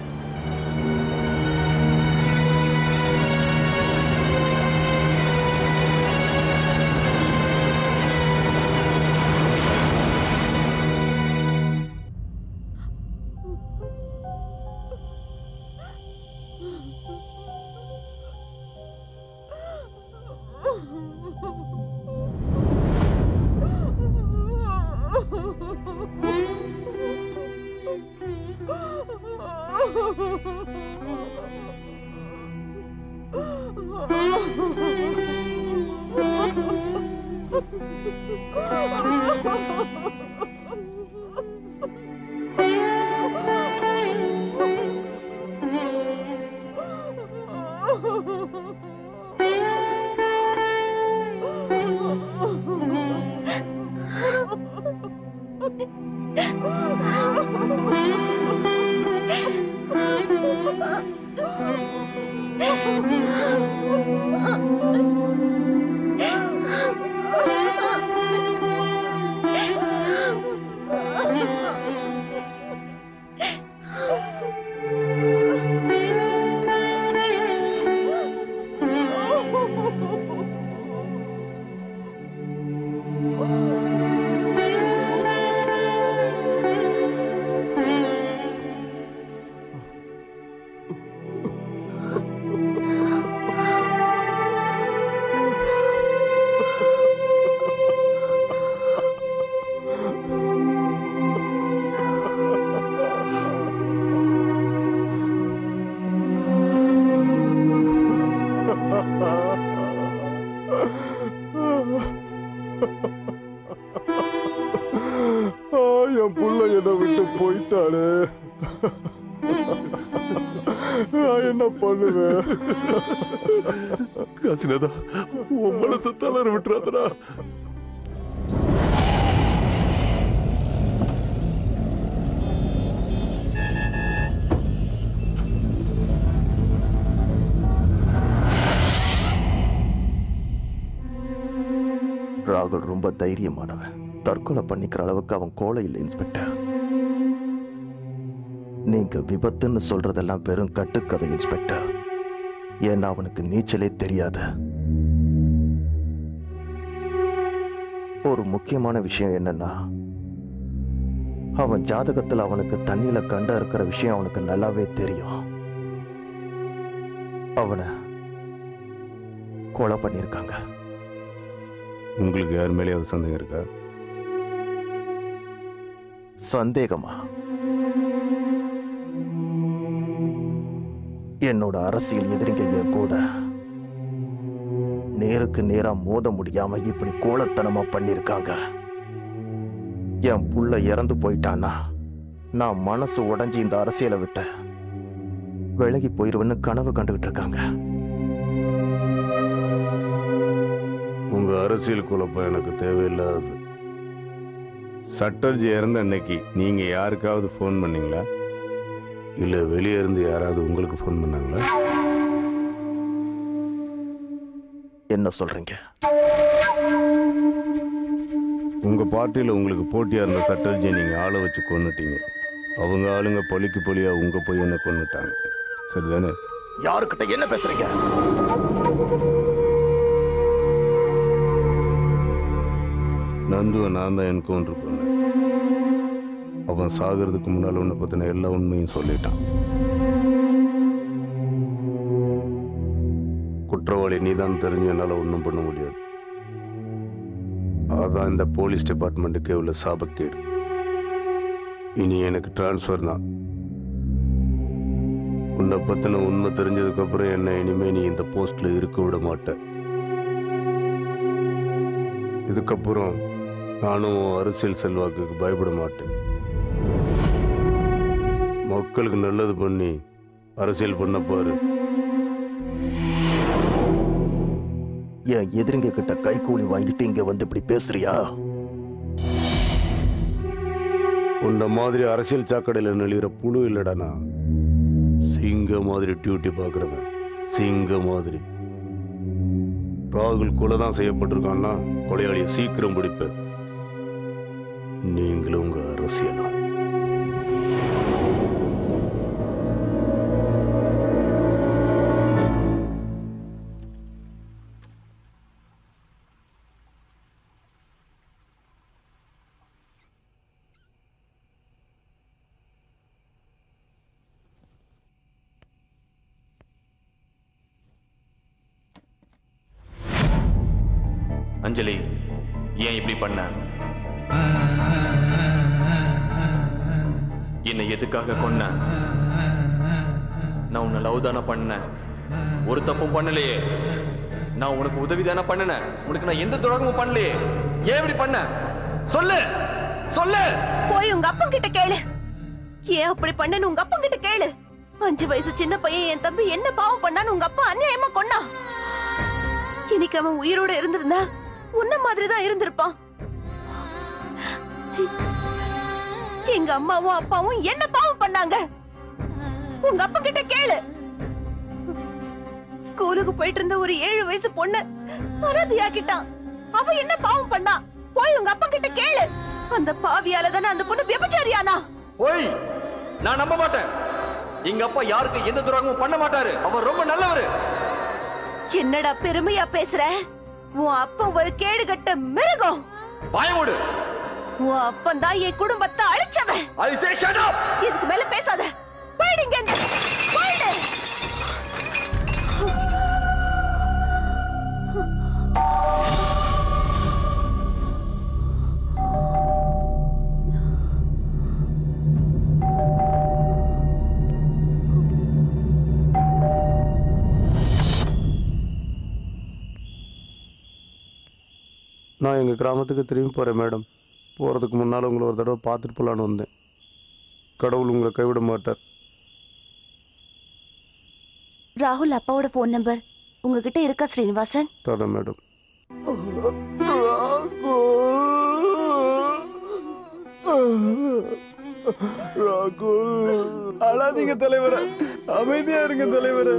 ஆ, என் புள்ள என்னை விட்டு போயிட்டாளே நான் என்ன பண்ணுவேன் காசினதா உன் மனசை தளர விட்டுறாதடா ராகுல் ரொம்ப தைரியமானவன் தற்கொலை பண்ணிக்கிற அளவுக்கு அவன் கோலை இல்லை இன்ஸ்பெக்டர் நீங்க விபத்துன்னு சொல்றதெல்லாம் வெறும் கட்டுக்கதை இன்ஸ்பெக்டர் ஏன்னா அவனுக்கு நீச்சலே தெரியாது ஒரு முக்கியமான விஷயம் என்னன்னா அவன் ஜாதகத்துல அவனுக்கு தண்ணியில கண்ட இருக்கிற விஷயம் அவனுக்கு நல்லாவே தெரியும் அவனை கொலை பண்ணிருக்காங்க உங்களுக்கு யார் மேலேயாவது சந்தேகம் இருக்கா சந்தேகமா என்னோட அரசியல் எதிரிங்க என் கூட நேருக்கு நேரா மோத முடியாம இப்படி கோலத்தனமா பண்ணிருக்காங்க என் புள்ள இறந்து போயிட்டான்னா நான் மனசு உடைஞ்சு இந்த அரசியலை விட்டு விலகி போயிருவேன்னு கனவு கண்டுகிட்டு இருக்காங்க உங்க அரசியல் குழப்பம் எனக்கு தேவையில்லாதது சட்டர்ஜி இறந்த அன்னைக்கு நீங்க யாருக்காவது ஃபோன் பண்ணீங்களா இல்ல வெளியே இருந்து யாராவது உங்களுக்கு ஃபோன் பண்ணாங்களா என்ன சொல்றீங்க உங்க பார்ட்டியில உங்களுக்கு போட்டியா இருந்த சட்டர்ஜி நீங்க ஆளை வச்சு கொன்னுட்டீங்க அவங்க ஆளுங்க பொலிக்கு பொலியா உங்க போய் என்ன கொன்னுட்டாங்க சரிதானே யாருக்கிட்ட என்ன பேசுறீங்க நந்துவை நான் தான் என்கவுண்டர் பண்ணேன் அவன் சாகிறதுக்கு முன்னால் உன்னை பத்தின எல்லா உண்மையும் சொல்லிட்டான் குற்றவாளி நீதான் தெரிஞ்ச என்னால ஒன்றும் பண்ண முடியாது அதான் இந்த போலீஸ் டிபார்ட்மெண்ட்டுக்கே உள்ள சாபக்கேடு இனி எனக்கு டிரான்ஸ்ஃபர் தான் உன்னை பத்தின உண்மை தெரிஞ்சதுக்கு அப்புறம் என்ன இனிமே நீ இந்த போஸ்ட்ல இருக்க விட மாட்ட இதுக்கப்புறம் நானும் உன் அரசியல் செல்வாக்குக்கு பயப்பட மாட்டேன் மக்களுக்கு நல்லது பண்ணி அரசியல் பண்ண பாரு என் எதிரிங்க கிட்ட கைக்கூலி வாங்கிட்டு இங்க வந்து இப்படி பேசுறியா உன்ன மாதிரி அரசியல் சாக்கடையில் நெளிகிற புழு இல்லடா நான் சிங்க மாதிரி டியூட்டி பார்க்குறவன் சிங்க மாதிரி ராகுல் கொலை தான் செய்யப்பட்டிருக்கான்னா கொலையாளியை சீக்கிரம் பிடிப்பேன் நீங்களும் உங்க அரசியலும் அஞ்சலி ஏன் இப்படி பண்ண என்னை எதுக்காக கொன்ன நான் உன்னை லவ் தானே பண்ணேன் ஒரு தப்பும் பண்ணலையே நான் உனக்கு உதவி தானே பண்ணினேன் உனக்கு நான் எந்த துரோகமும் பண்ணலையே ஏன் இப்படி பண்ண சொல்லு சொல்லு போய் உங்க அப்பா கிட்ட கேளு ஏன் அப்படி பண்ணனு உங்க அப்பா கிட்ட கேளு அஞ்சு வயசு சின்ன பையன் என் தம்பி என்ன பாவம் பண்ணான்னு உங்க அப்பா அநியாயமா கொன்னா இன்னைக்கு அவன் உயிரோட இருந்திருந்தா உன்ன மாதிரி தான் இருந்திருப்பான் எங்க அம்மாவும் அப்பாவும் என்ன பாவம் பண்ணாங்க உங்க அப்பா கிட்ட கேளு ஸ்கூலுக்கு போயிட்டு இருந்த ஒரு ஏழு வயசு பொண்ணு அனாதையாக்கிட்டான் அவ என்ன பாவம் பண்ணா போய் உங்க அப்பா கிட்ட கேளு அந்த பாவியால தானே அந்த பொண்ணு விபச்சாரியானா ஓய் நான் நம்ப மாட்டேன் எங்க அப்பா யாருக்கு எந்த துரோகமும் பண்ண மாட்டாரு அவர் ரொம்ப நல்லவரு என்னடா பெருமையா பேசுற உன் அப்பா ஒரு கேடுகட்ட மிருகம் பயமுடு உன் அப்பன் தான் என் குடும்பத்தை அழிச்சவன் ஐ சே ஷட் அப் இதுக்கு மேல பேசாத போயிடுங்க போயிடு நான் எங்கள் கிராமத்துக்கு திரும்பி போகிறேன் மேடம் போகிறதுக்கு முன்னால் உங்களை ஒரு தடவை பார்த்துட்டு போகலான்னு வந்தேன் கடவுள் உங்களை கைவிட மாட்டார் ராகுல் அப்பாவோட போன் நம்பர் உங்ககிட்ட இருக்கா ஸ்ரீனிவாசன் தரேன் மேடம் அழாதீங்க தலைவர அமைதியா இருங்க தலைவர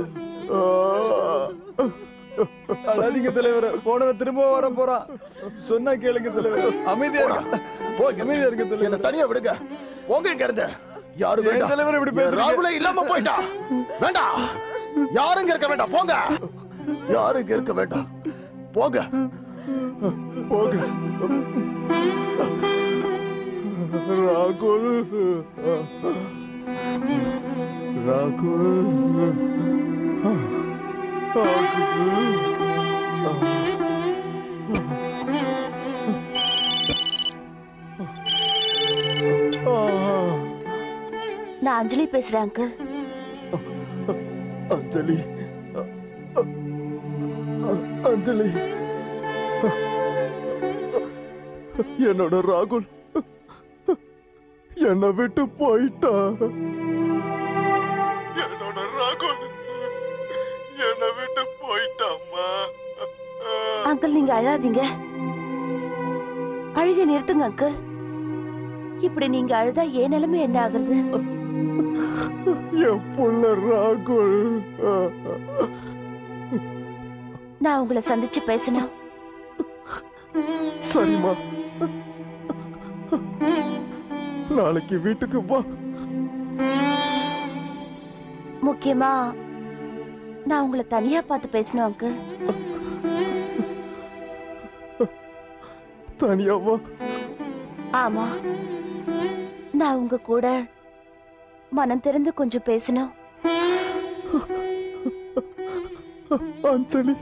அழாதீங்க தலைவர போனவன் திரும்ப வர போறான் சொன்னா கேளுங்க தலைவர் அமைதியா இருங்க அமைதியா இருங்க தலைவர் என்ன தனியா விடுங்க போங்க இங்க இருந்து யாரு ஏன் வேண்டாம் தலைவர் இப்படி என் பேசுறீங்க? ராகுலே இல்லாம போயிட்டா வேண்டாம் யாரும் இங்க இருக்க வேண்டாம் போங்க யாரும் இங்க இருக்க வேண்டாம் போங்க போங்க ராகுல் ராகுல் நான் அஞ்சலி பேசுறேன் அங்கிள் அஞ்சலி அஞ்சலி என்னோட ராகுல் என்னை விட்டு போயிட்டா என்னோட ராகுல் என்னை விட்டு போயிட்டாம்மா அங்கிள் நீங்க அழாதீங்க அழுகை நிறுத்துங்க அங்கிள் இப்படி நீங்க அழுதா என் நிலைமை என்ன ஆகுறது என் புள்ள ராகுல் நான் உங்களை சந்திச்சு பேசணும் சரிம்மா நாளைக்கு வீட்டுக்கு வா முக்கியமா நான் உங்களை தனியா பார்த்து பேசணும் அங்கிள் தனியா வா ஆமா நான் உங்க கூட மனம் திறந்து கொஞ்சம் பேசணும் அஞ்சலி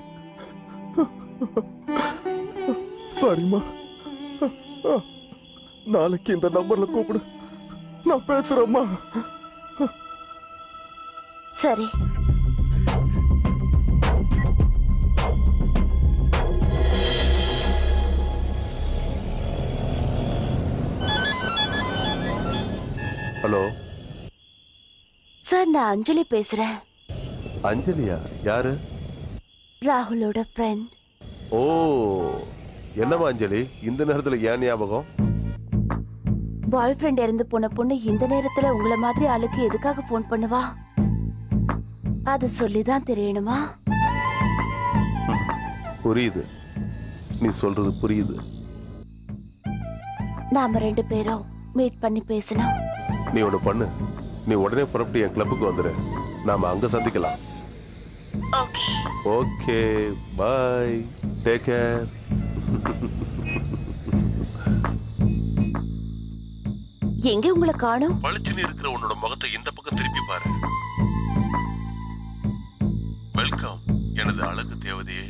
சரிம்மா நாளைக்கு இந்த நம்பர்ல கூப்பிடு நான் பேசுறேம்மா சரி ஹலோ சார் நான் அஞ்சலி பேசுறேன் அஞ்சலியா யாரு ராகுலோட ஃப்ரெண்ட் ஓ என்னம்மா அஞ்சலி இந்த நேரத்துல ஏன் ஞாபகம் பாய் ஃப்ரெண்ட் இறந்து போன பொண்ணு இந்த நேரத்துல உங்கள மாதிரி ஆளுக்கு எதுக்காக ஃபோன் பண்ணுவா அது சொல்லிதான் தெரியணுமா புரியுது நீ சொல்றது புரியுது நாம ரெண்டு பேரும் மீட் பண்ணி பேசணும் நீ ஒண்ணு பண்ணு நீ உடனே புறப்பட்டு என் கிளப்புக்கு வந்துடு நாம அங்க சந்திக்கலாம் ஓகே பாய் டேக் கேர் எங்க உங்களை காணும் பளிச்சுன்னு இருக்கிற உன்னோட முகத்தை இந்த பக்கம் திருப்பி பாரு வெல்கம் எனது அழகு தேவதையே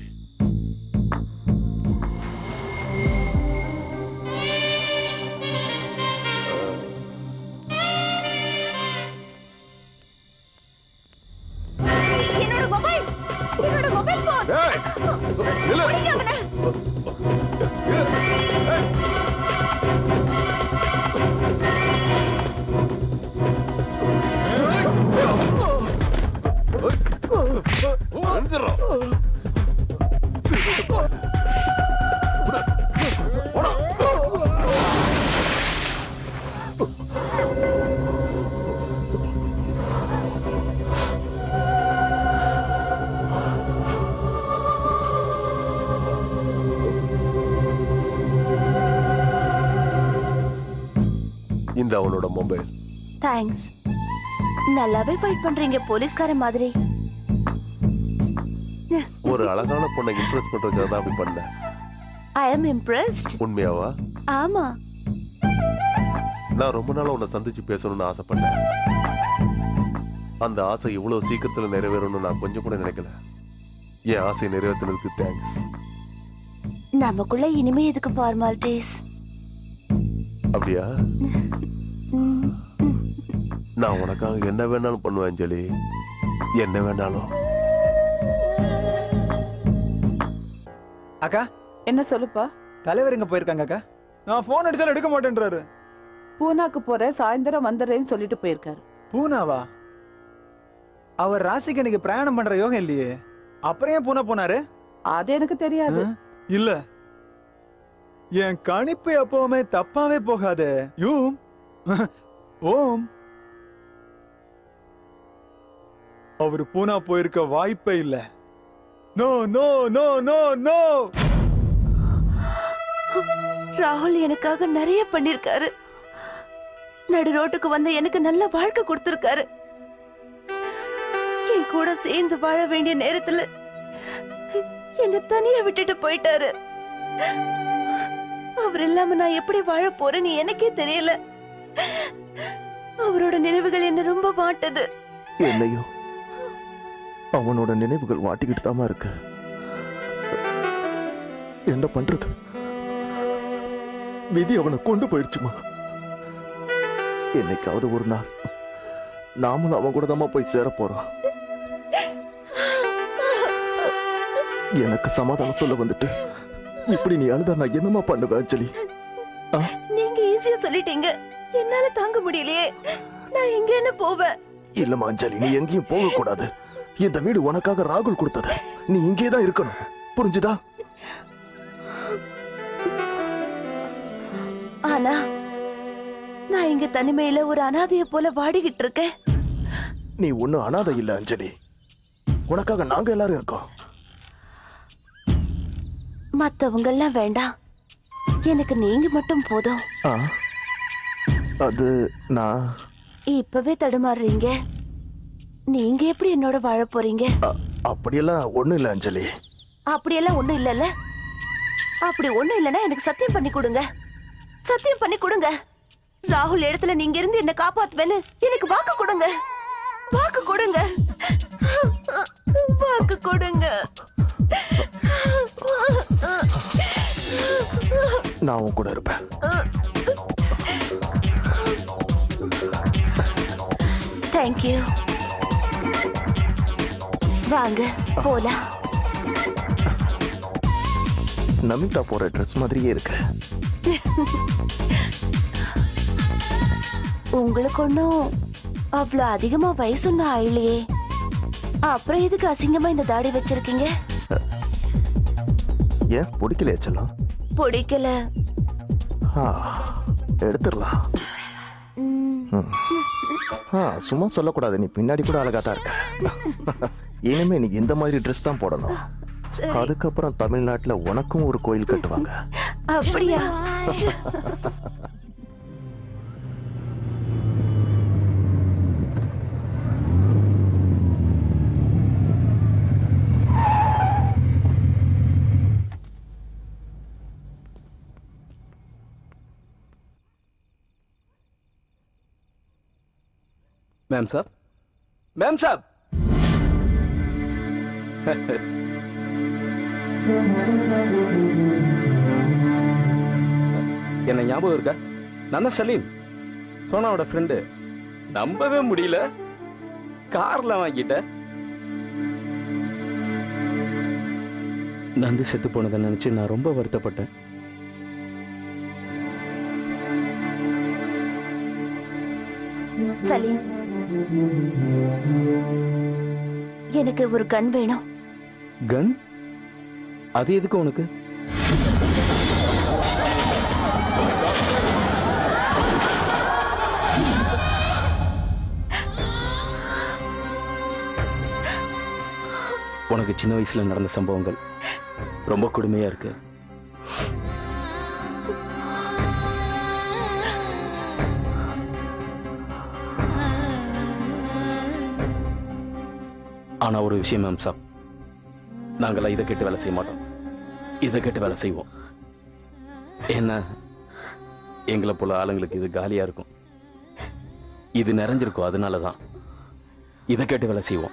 என்னோட மொபைல் என்னோட மொபைல் போன் இந்த அவனோட மொபைல் தேங்க்ஸ் நல்லாவே ஃபைட் பண்றீங்க போலீஸ்கார மாதிரி ஒரு அழகான பொண்ணை இம்ப்ரெஸ் பண்றதுக்காக தான் அப்படி பண்ண ஐ அம் இம்ப்ரெஸ்ட் உண்மையாவா ஆமா நான் ரொம்ப நாளா உன்னை சந்திச்சு பேசணும்னு ஆசைப்பட்டேன் அந்த ஆசை இவ்வளவு சீக்கிரத்துல நிறைவேறும்னு நான் கொஞ்சம் கூட நினைக்கல என் ஆசையை நிறைவேற்றினதுக்கு தேங்க்ஸ் நமக்குள்ள இனிமே எதுக்கு ஃபார்மாலிட்டிஸ் அப்படியா நான் உனக்காக என்ன வேணாலும் பண்ணுவேன் அஞ்சலி என்ன வேணாலும் அக்கா என்ன சொல்லுப்பா தலைவர் எங்க போயிருக்காங்க அக்கா நான் போன் அடிச்சாலும் எடுக்க மாட்டேன்றாரு பூனாக்கு போறேன் சாயந்தரம் வந்துடுறேன்னு சொல்லிட்டு போயிருக்காரு பூனாவா அவர் ராசிக்கு எனக்கு பிரயாணம் பண்ற யோகம் இல்லையே அப்புறம் ஏன் பூனா போனாரு அது எனக்கு தெரியாது இல்ல என் கணிப்பு எப்பவுமே தப்பாவே போகாது யூம் ஓம் அவர் பூனா போயிருக்க வாய்ப்பே இல்ல no no no no no ராகுல் எனக்காக நிறைய பண்ணிருக்காரு நடு ரோட்டுக்கு வந்த எனக்கு நல்ல வாழ்க்கை கொடுத்திருக்காரு என் கூட சேர்ந்து வாழ வேண்டிய நேரத்துல என்ன தனியா விட்டுட்டு போயிட்டாரு அவர் இல்லாம நான் எப்படி வாழ போறேன்னு எனக்கே தெரியல அவரோட நினைவுகள் என்ன ரொம்ப வாட்டது என்னையும் அவனோட நினைவுகள் வாட்டிக்கிட்டு தாமா இருக்கு என்ன பண்றது விதி அவனை கொண்டு போயிடுச்சுமா என்னைக்காவது ஒரு நாள் நாமளும் அவன் கூட தாமா போய் சேர போறோம் எனக்கு சமாதானம் சொல்ல வந்துட்டு இப்படி நீ அழுதா நான் என்னமா பண்ணுவேன் அஞ்சலி ஆ நீங்க ஈஸியா சொல்லிட்டீங்க என்னால தாங்க முடியலையே நான் எங்க என்ன போவேன் இல்லம்மா அஞ்சலி நீ எங்கேயும் போக கூடாது இந்த வீடு உனக்காக ராகுல் கொடுத்தது நீ இங்கே தான் இருக்கணும் புரிஞ்சுதா ஆனா நான் இங்க தனிமையில ஒரு அனாதைய போல வாடிக்கிட்டு இருக்கேன் நீ ஒண்ணும் அனாதை இல்ல அஞ்சலி உனக்காக நாங்க எல்லாரும் இருக்கோம் மத்தவங்க எல்லாம் வேண்டாம் எனக்கு நீங்க மட்டும் போதும் ஆ அது நான் இப்பவே தடுமாறுறீங்க நீங்க எப்படி என்னோட வாழ போறீங்க அப்படியெல்லாம் ஒண்ணும் இல்ல அஞ்சலி அப்படியெல்லாம் ஒண்ணும் இல்லல்ல அப்படி ஒண்ணும் இல்லைன்னா எனக்கு சத்தியம் பண்ணி கொடுங்க சத்தியம் பண்ணி கொடுங்க ராகுல் இடத்துல நீங்க இருந்து என்ன காப்பாத்துவேன்னு எனக்கு வாக்கு கொடுங்க வாக்கு கொடுங்க வாக்கு கொடுங்க நான் உன் கூட இருப்பேன் தேங்க்யூ வாங்க போலாம் நமிதா போற ட்ரெஸ் மாதிரியே இருக்கு உங்களுக்கு ஒன்றும் அவ்வளோ அதிகமா வயசு ஒன்றும் ஆயிலையே அப்புறம் எதுக்கு அசிங்கமா இந்த தாடி வச்சிருக்கீங்க ஏன் பிடிக்கலையா செல்லம் பிடிக்கல ஆ, எடுத்துடலாம் ம். ஆ, சும்மா சொல்லக்கூடாது நீ பின்னாடி கூட அழகா தான் இருக்க இனிமே நீ இந்த மாதிரி ட்ரெஸ் தான் போடணும் சரி. அதுக்கப்புறம் தமிழ்நாட்டுல உனக்கும் ஒரு கோயில் கட்டுவாங்க அப்படியா मैम साहब मैम साहब என்ன ஞாபகம் இருக்கா நான் தான் சலீம் சோனாவோட ஃப்ரெண்டு நம்பவே முடியல கார்ல வாங்கிட்டேன் நந்து செத்து போனதை நினைச்சு நான் ரொம்ப வருத்தப்பட்டேன் சலீம் எனக்கு ஒரு கன் வேணும் கன் அது எதுக்கு உனக்கு உனக்கு சின்ன வயசுல நடந்த சம்பவங்கள் ரொம்ப கொடுமையா இருக்கு ஆனா ஒரு விஷயம் மேம் சாப் நாங்கெல்லாம் இதை கேட்டு வேலை செய்ய மாட்டோம் இதை கேட்டு வேலை செய்வோம் என்ன எங்களை போல ஆளுங்களுக்கு இது காலியா இருக்கும் இது நிறைஞ்சிருக்கும் அதனாலதான் இதை கேட்டு வேலை செய்வோம்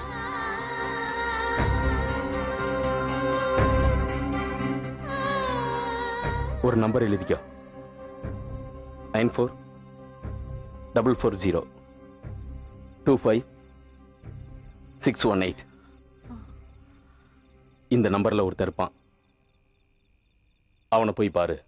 ஒரு நம்பர் எழுதிக்கோ nine four double four zero two five six one eight இந்த நம்பர்ல ஒருத்தன் இருப்பான் அவனை போய் பாரு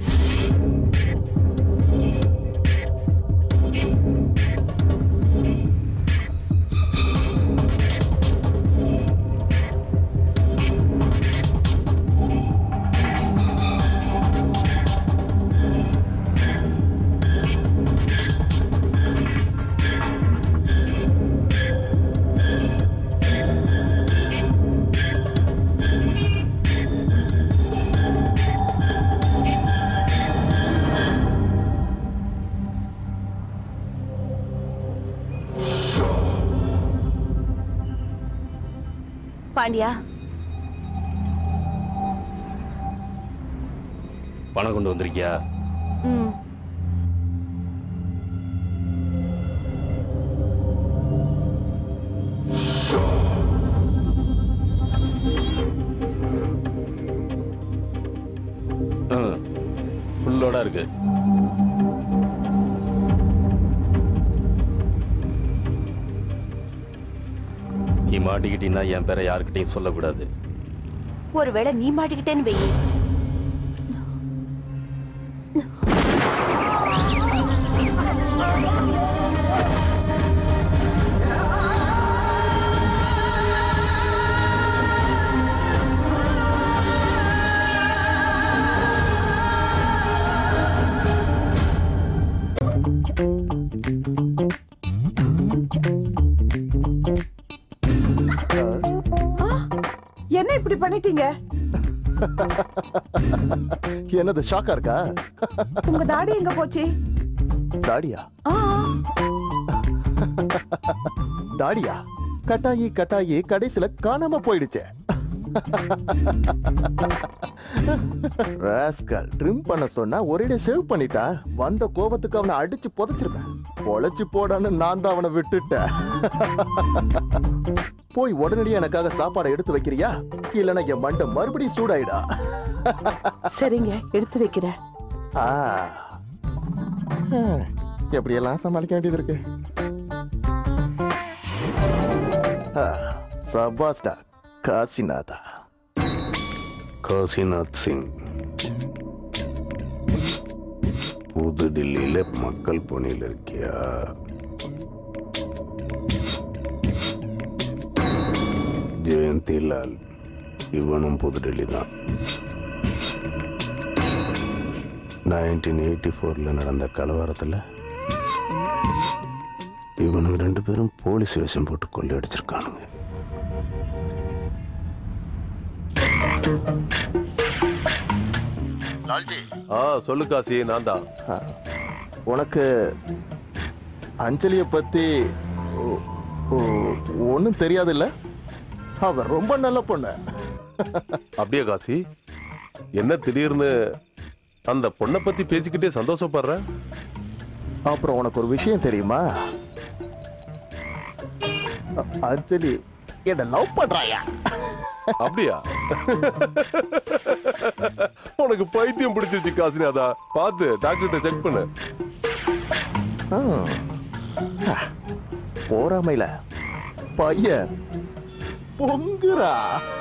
பாண்டியா பணம் கொண்டு வந்திருக்கியா ம் ஃபுல் லோடா இருக்கு நீ மாட்டிக்கிட்டீங்கன்னா என் பேரை யாருக்கிட்டையும் சொல்லக்கூடாது ஒருவேளை நீ மாட்டிக்கிட்டேன்னு வெயி என்ன இப்படி பண்ணிட்டீங்க என்னது ஷாக்கா இருக்கா உங்க தாடி எங்க போச்சு தாடியா ஆ, தாடியா கட்டாயி கட்டாயி கடைசில காணாம போயிடுச்சே ராஸ்கல் ட்ரிம் பண்ண சொன்னா ஒரேடியா சேவ் பண்ணிட்டா வந்த கோபத்துக்கு அவனை அடிச்சு புதைச்சிருப்பேன் பொழைச்சு போடான்னு நான் தான் அவனை விட்டுட்டேன் போய் உடனடியா எனக்காக சாப்பாடை எடுத்து வைக்கிறியா இல்லைன்னா என் மண்டை மறுபடியும் சூடாயிடா சரிங்க எடுத்து வைக்கிறேன் ஆ ஹம், எப்படியெல்லாம் சமாளிக்க வேண்டியது இருக்கு ஆ, சபாஸ்டா காசிநாதா காசிநாத் சிங் புது டில்லியில மக்கள் பணியில் இருக்கியா ஜெயந்திலால் இவனும் புதுடெல்லி தான் நைன்டீன் எயிட்டி ஃபோரில் நடந்த கலவரத்தில் இவனுங்க ரெண்டு பேரும் போலீஸ் வேஷம் போட்டு கொள்ளையடிச்சிருக்கானுங்க ஆ சொல்லு காசி நான் தான் ஆ, உனக்கு அஞ்சலிய பத்தி ஒன்னும் தெரியாது இல்ல அவ ரொம்ப நல்ல பொண்ணு அப்படியே காசி என்ன திடீர்னு அந்த பொண்ணை பத்தி பேசிக்கிட்டே சந்தோஷப்படுற அப்புறம் உனக்கு ஒரு விஷயம் தெரியுமா அ- அஞ்சலி என்ன லவ் பண்றாயா அப்படியா உனக்கு பைத்தியம் பிடிச்சிருச்சு காசினாதா பார்த்து டாக்டர்கிட்ட செக் பண்ணு ம். ஆ, போறாமையில பையன் பொங்குறா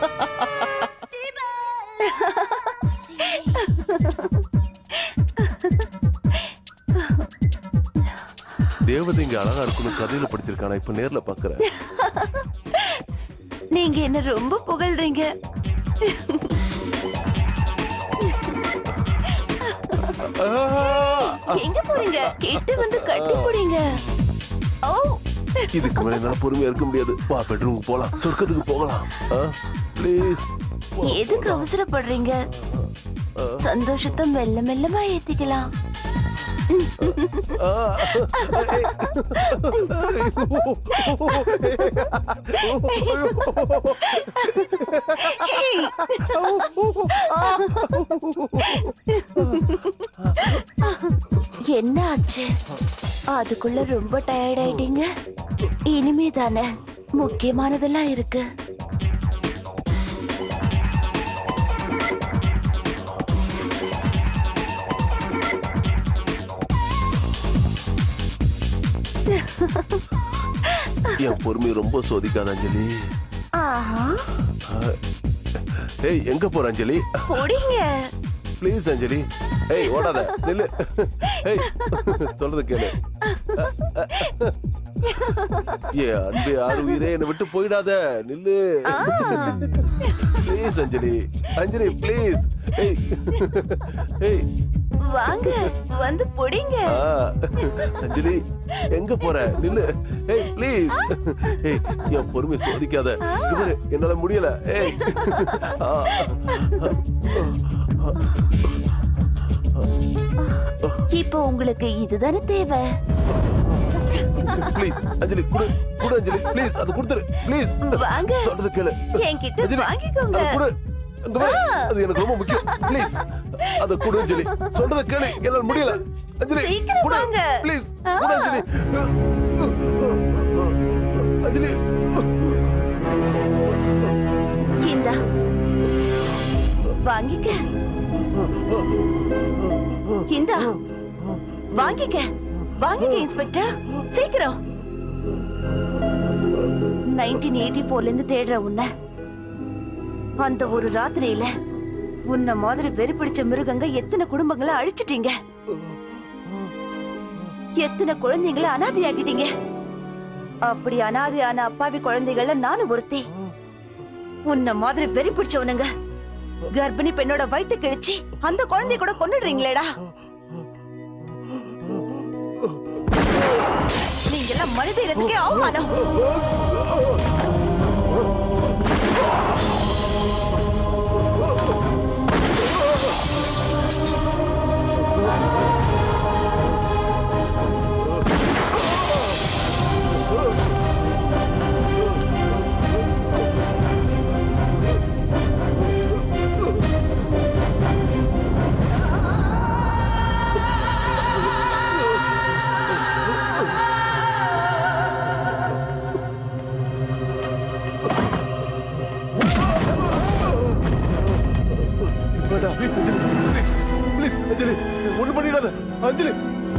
தேவதை இங்க அழகா இருக்கணும் கதையில படிச்சிருக்கானா இப்ப நேர்ல பாக்குறேன் நீங்க என்ன ரொம்ப புகழ்றீங்க எங்க போறீங்க கிட்ட வந்து கட்டி போறீங்க ஓ இதுக்கு மேல என்னால பொறுமையா இருக்க முடியாது வா பெட்ரூமுக்கு போலாம் சொர்க்கத்துக்கு போகலாம் ப்ளீஸ் எதுக்கு அவசரப்படுறீங்க சந்தோஷத்தை மெல்ல மெல்லமா ஏத்திக்கலாம் என்ன ஆச்சு அதுக்குள்ள ரொம்ப டயர்ட் ஆயிட்டீங்க இனிமே தானே முக்கியமானதெல்லாம் இருக்கு என் பொறுமை ரொம்ப சோதிக்காத அஞ்சலி ஆஹா ஏய் எங்க போற அஞ்சலி பொடிங்க ப்ளீஸ் அஞ்சலி ஏய் ஓடாத நில்லு ஏய் சொல்றது கேளு ஏ அன்பு யாரு உயிரே என்னை விட்டு போயிடாத நில்லு ப்ளீஸ் அஞ்சலி அஞ்சலி ப்ளீஸ் ஏய் ஏய் வாங்க வந்து பொடிங்க ஆ, அஞ்சலி எங்க போற நில்லு ஏய் ப்ளீஸ் ஏய் என் பொறுமை சோதிக்காத இவரு என்னால முடியல ஏய் ஆ. இப்போ உங்களுக்கு இதுதானே தேவை ப்ளீஸ் அஞ்சலி குடு குடு அஞ்சலி ப்ளீஸ் அது கொடுத்துரு ப்ளீஸ் வாங்க. சொல்றது கேளு என்கிட்ட அஞ்சலி, வாங்கிக்கோங்க அது குடு அங்க பாரு. அது எனக்கு ரொம்ப முக்கியம் ப்ளீஸ் அத குடு அஞ்சலி சொல்றத கேளு என்னால முடியல அஞ்சலி சீக்கிரம் குடு வாங்க. ப்ளீஸ் குடு அஞ்சலி அஞ்சலி இந்தா வாங்கிக்க இந்தா வாங்கிக்க வாங்கிக்க இன்ஸ்பெக்டர் சீக்கிரம் நைன்டீன் எயிட்டி போர்ல இருந்து தேடுற உன்னை அந்த ஒரு ராத்திரியில உன்ன மாதிரி வெறி பிடிச்ச மிருகங்க எத்தனை குடும்பங்களை அழிச்சிட்டீங்க எத்தனை குழந்தைங்களை அனாதையாக்கிட்டீங்க அப்படி அனாதையான அப்பாவி குழந்தைகள நானும் ஒருத்தி உன்ன மாதிரி வெறி பிடிச்சவனுங்க கர்ப்பிணி பெண்ணோட வயித்து கிழிச்சு அந்த குழந்தை கூட கொன்னுடுறீங்களேடா நீங்க எல்லாம் மனித இனத்துக்கே அவமானம் ப்ளீஸ் அஞ்சலி ஒண்ணு பண்ணிடாத அஞ்சலி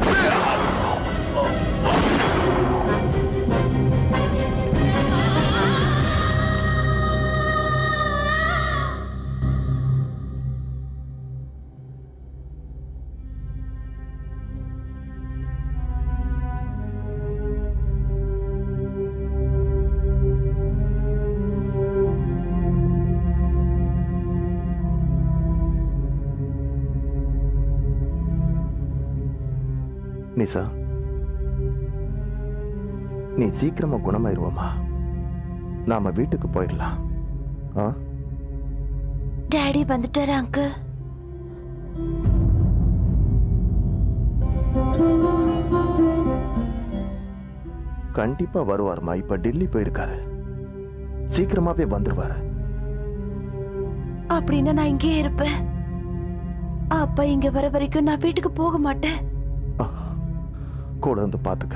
நிசா நீ சீக்கிரமா குணமாயிருவோமா நாம வீட்டுக்கு போயிடலாம் ஆ டாடி வந்துட்டாரு அங்கிள் கண்டிப்பா வருவாருமா இப்ப டெல்லி போயிருக்காரு சீக்கிரமாவே வந்துருவாரு அப்படின்னா நான் இங்கேயே இருப்பேன் அப்பா இங்க வர வரைக்கும் நான் வீட்டுக்கு போக மாட்டேன் கூட வந்து பாத்துக்க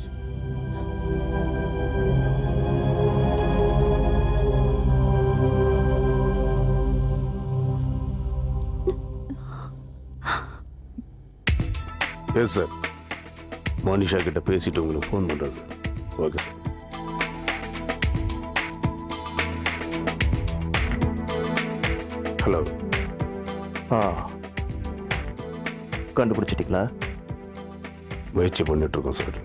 எஸ் சார் மனிஷா கிட்ட பேசிட்டு உங்களுக்கு ஃபோன் பண்றது ஓகே சார் ஹலோ ஆ கண்டுபிடிச்சிட்டீங்களா முயற்சி பண்ணிட்டு இருக்கோம் சார்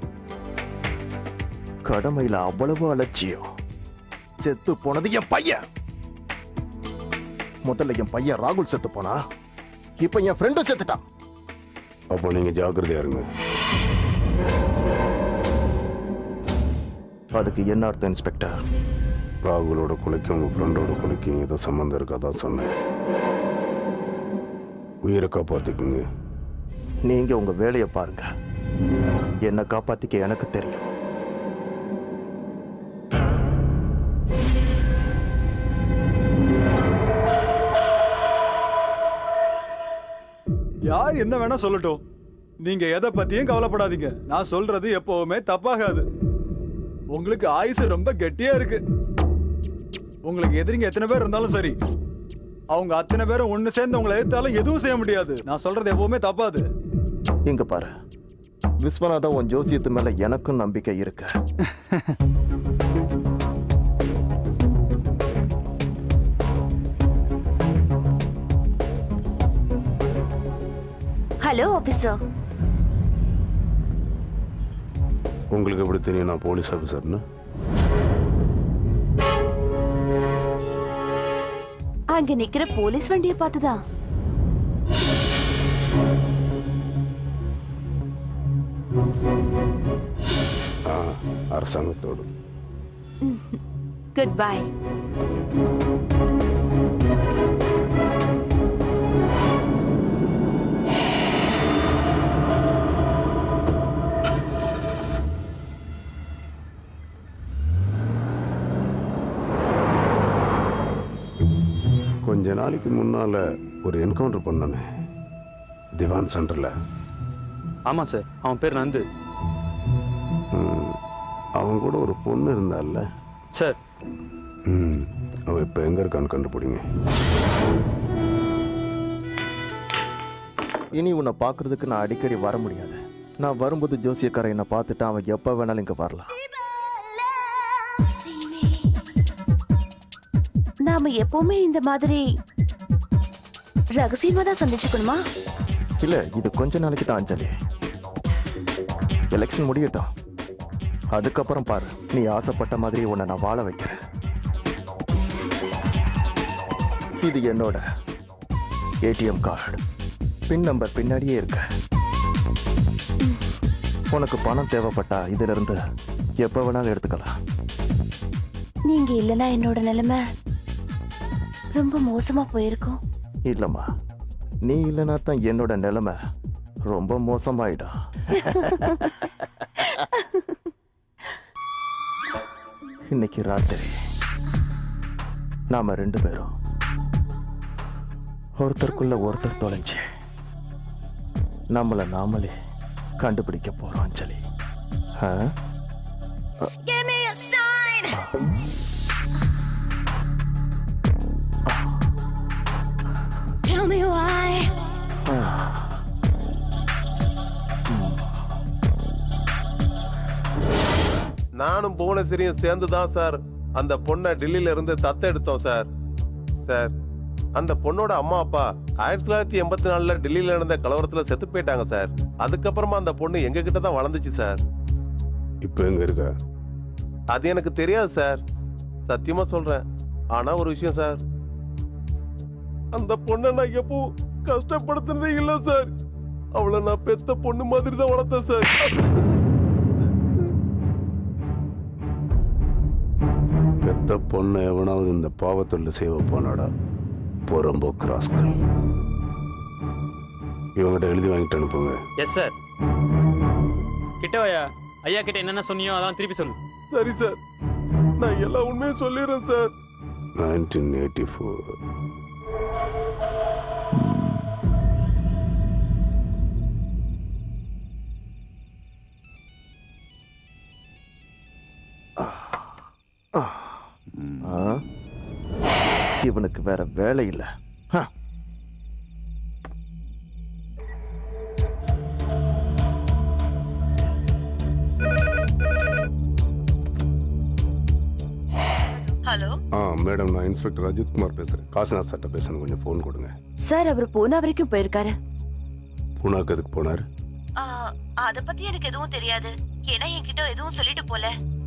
கடமையில அவ்வளவு அலட்சியம் செத்து போனது என் பையன் முதல்ல என் பையன் ராகுல் செத்து போனா இப்ப என் ஃப்ரெண்டும் செத்துட்டான் அப்போ நீங்க ஜாக்கிரதையா இருங்க அதுக்கு என்ன அர்த்தம் இன்ஸ்பெக்டர் ராகுலோட கொலைக்கும் உங்க ஃப்ரெண்டோட கொலைக்கும் ஏதோ சம்மந்தம் இருக்காதான் சொன்னேன் உயிரை காப்பாத்திக்குங்க நீங்க உங்க வேலையை பாருங்க என்ன காப்பாத்திக்க எனக்கு தெரியும் யார் என்ன வேணா சொல்லட்டும் நீங்க எதை பத்தியும் கவலைப்படாதீங்க நான் சொல்றது எப்பவுமே தப்பாகாது உங்களுக்கு ஆயுசு ரொம்ப கெட்டியா இருக்கு உங்களுக்கு எதிரிங்க எத்தனை பேர் இருந்தாலும் சரி அவங்க அத்தனை பேரும் ஒண்ணு சேர்ந்து உங்களை எதிர்த்தாலும் எதுவும் செய்ய முடியாது நான் சொல்றது எப்பவுமே தப்பாது இங்க பாரு விஸ்வநாதா உன் ஜோசியத்து மேல எனக்கும் நம்பிக்கை இருக்கு ஹலோ ஆபீசர் உங்களுக்கு எப்படி தெரியும் நான் போலீஸ் ஆஃபீஸர்னு அங்க நிக்கிற போலீஸ் வண்டியை பார்த்துதான் ஆ அரசாங்கத்தோடு குட் பை கொஞ்ச நாளைக்கு முன்னால ஒரு என்கவுண்டர் பண்ணனே திவான் சென்டர்ல ஆமாம் சார் அவன் பேர் நந்து ம், அவன் கூட ஒரு பொண்ணு இருந்தால சார் ம் அவ இப்ப எங்க இருக்கான்னு கண்டுபிடிங்க இனி உன்னை பார்க்கறதுக்கு நான் அடிக்கடி வர முடியாது நான் வரும்போது ஜோசியக்காரன் என்னை பார்த்துட்டு அவன் எப்போ வேணாலும் இங்கே வரலாம் நாம எப்பவுமே இந்த மாதிரி ரகசியமா தான் சந்திச்சுக்கணுமா இல்லை இது கொஞ்ச நாளைக்கு தான் அஞ்சலி எலெக்ஷன் முடியட்டும் அதுக்கப்புறம் பாரு நீ ஆசைப்பட்ட மாதிரி உன்னை நான் வாழ வைக்கிறேன் இது என்னோட ஏடிஎம் கார்டு பின் நம்பர் பின்னாடியே இருக்க உனக்கு பணம் தேவைப்பட்டா இதுல இருந்து எப்ப வேணாலும் எடுத்துக்கலாம் நீங்க இல்லனா என்னோட நிலைமை ரொம்ப மோசமா போயிருக்கும் இல்லம்மா நீ இல்லைனா தான் என்னோட நிலைமை ரொம்ப மோசமாயிடும் இன்னைக்கு ராத்திரி நாம ரெண்டு பேரும் ஒருத்தருக்குள்ள ஒருத்தர் தொலைஞ்சு நம்மள நாமளே கண்டுபிடிக்க போறோம் அஞ்சலி ஆ? Give me a sign. Tell me why. நானும் புவனேஸ்வரியும் சேர்ந்து தான் சார் அந்த பொண்ணை டெல்லியில இருந்து தத்த எடுத்தோம் சார் சார் அந்த பொண்ணோட அம்மா அப்பா ஆயிரத்தி தொள்ளாயிரத்தி எண்பத்தி நாலுல டெல்லியில நடந்த கலவரத்துல செத்து போயிட்டாங்க சார் அதுக்கப்புறமா அந்த பொண்ணு எங்க கிட்ட தான் வளர்ந்துச்சு சார் இப்போ எங்க இருக்க அது எனக்கு தெரியாது சார் சத்தியமா சொல்றேன் ஆனா ஒரு விஷயம் சார் அந்த பொண்ணை நான் எப்போ கஷ்டப்படுத்துனதே இல்ல சார் அவளை நான் பெத்த பொண்ணு மாதிரி தான் வளர்த்தேன் சார் பெத்த பொண்ணை எவனாவது இந்த பாவத்தொல்ல செய்வ போனாடா பொறம்போ கிராஸ்கள் இவங்கிட்ட எழுதி வாங்கிட்டு அனுப்புங்க எஸ் சார் கிட்ட வாயா ஐயா கிட்ட என்னென்ன சொன்னியோ அதான் திருப்பி சொல்லு சரி சார் நான் எல்லா உண்மையும் சொல்லிடுறேன் சார் நைன்டீன் எயிட்டி ஃபோர் ஆ? இவனுக்கு வேற வேலை இல்லை ஹ. ஹலோ ஆ மேடம் நான் இன்ஸ்பெக்டர் அஜித் குமார் பேசுறேன் காசிநாத் சட்ட பேசுறேன் கொஞ்சம் ஃபோன் கொடுங்க சார் அவர் பூனா வரைக்கும் போயிருக்காரு பூனாக்கு எதுக்கு போனார் அத பத்தி எனக்கு எதுவும் தெரியாது ஏன்னா என்கிட்ட எதுவும் சொல்லிட்டு போல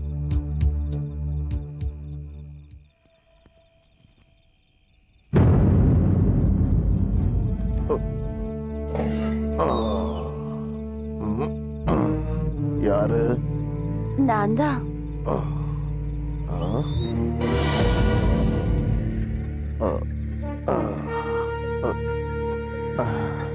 ஆ. ம். யாரு நான் தான் ஆ. ஆ. ஆ. ஆ. ஆ. ஆ.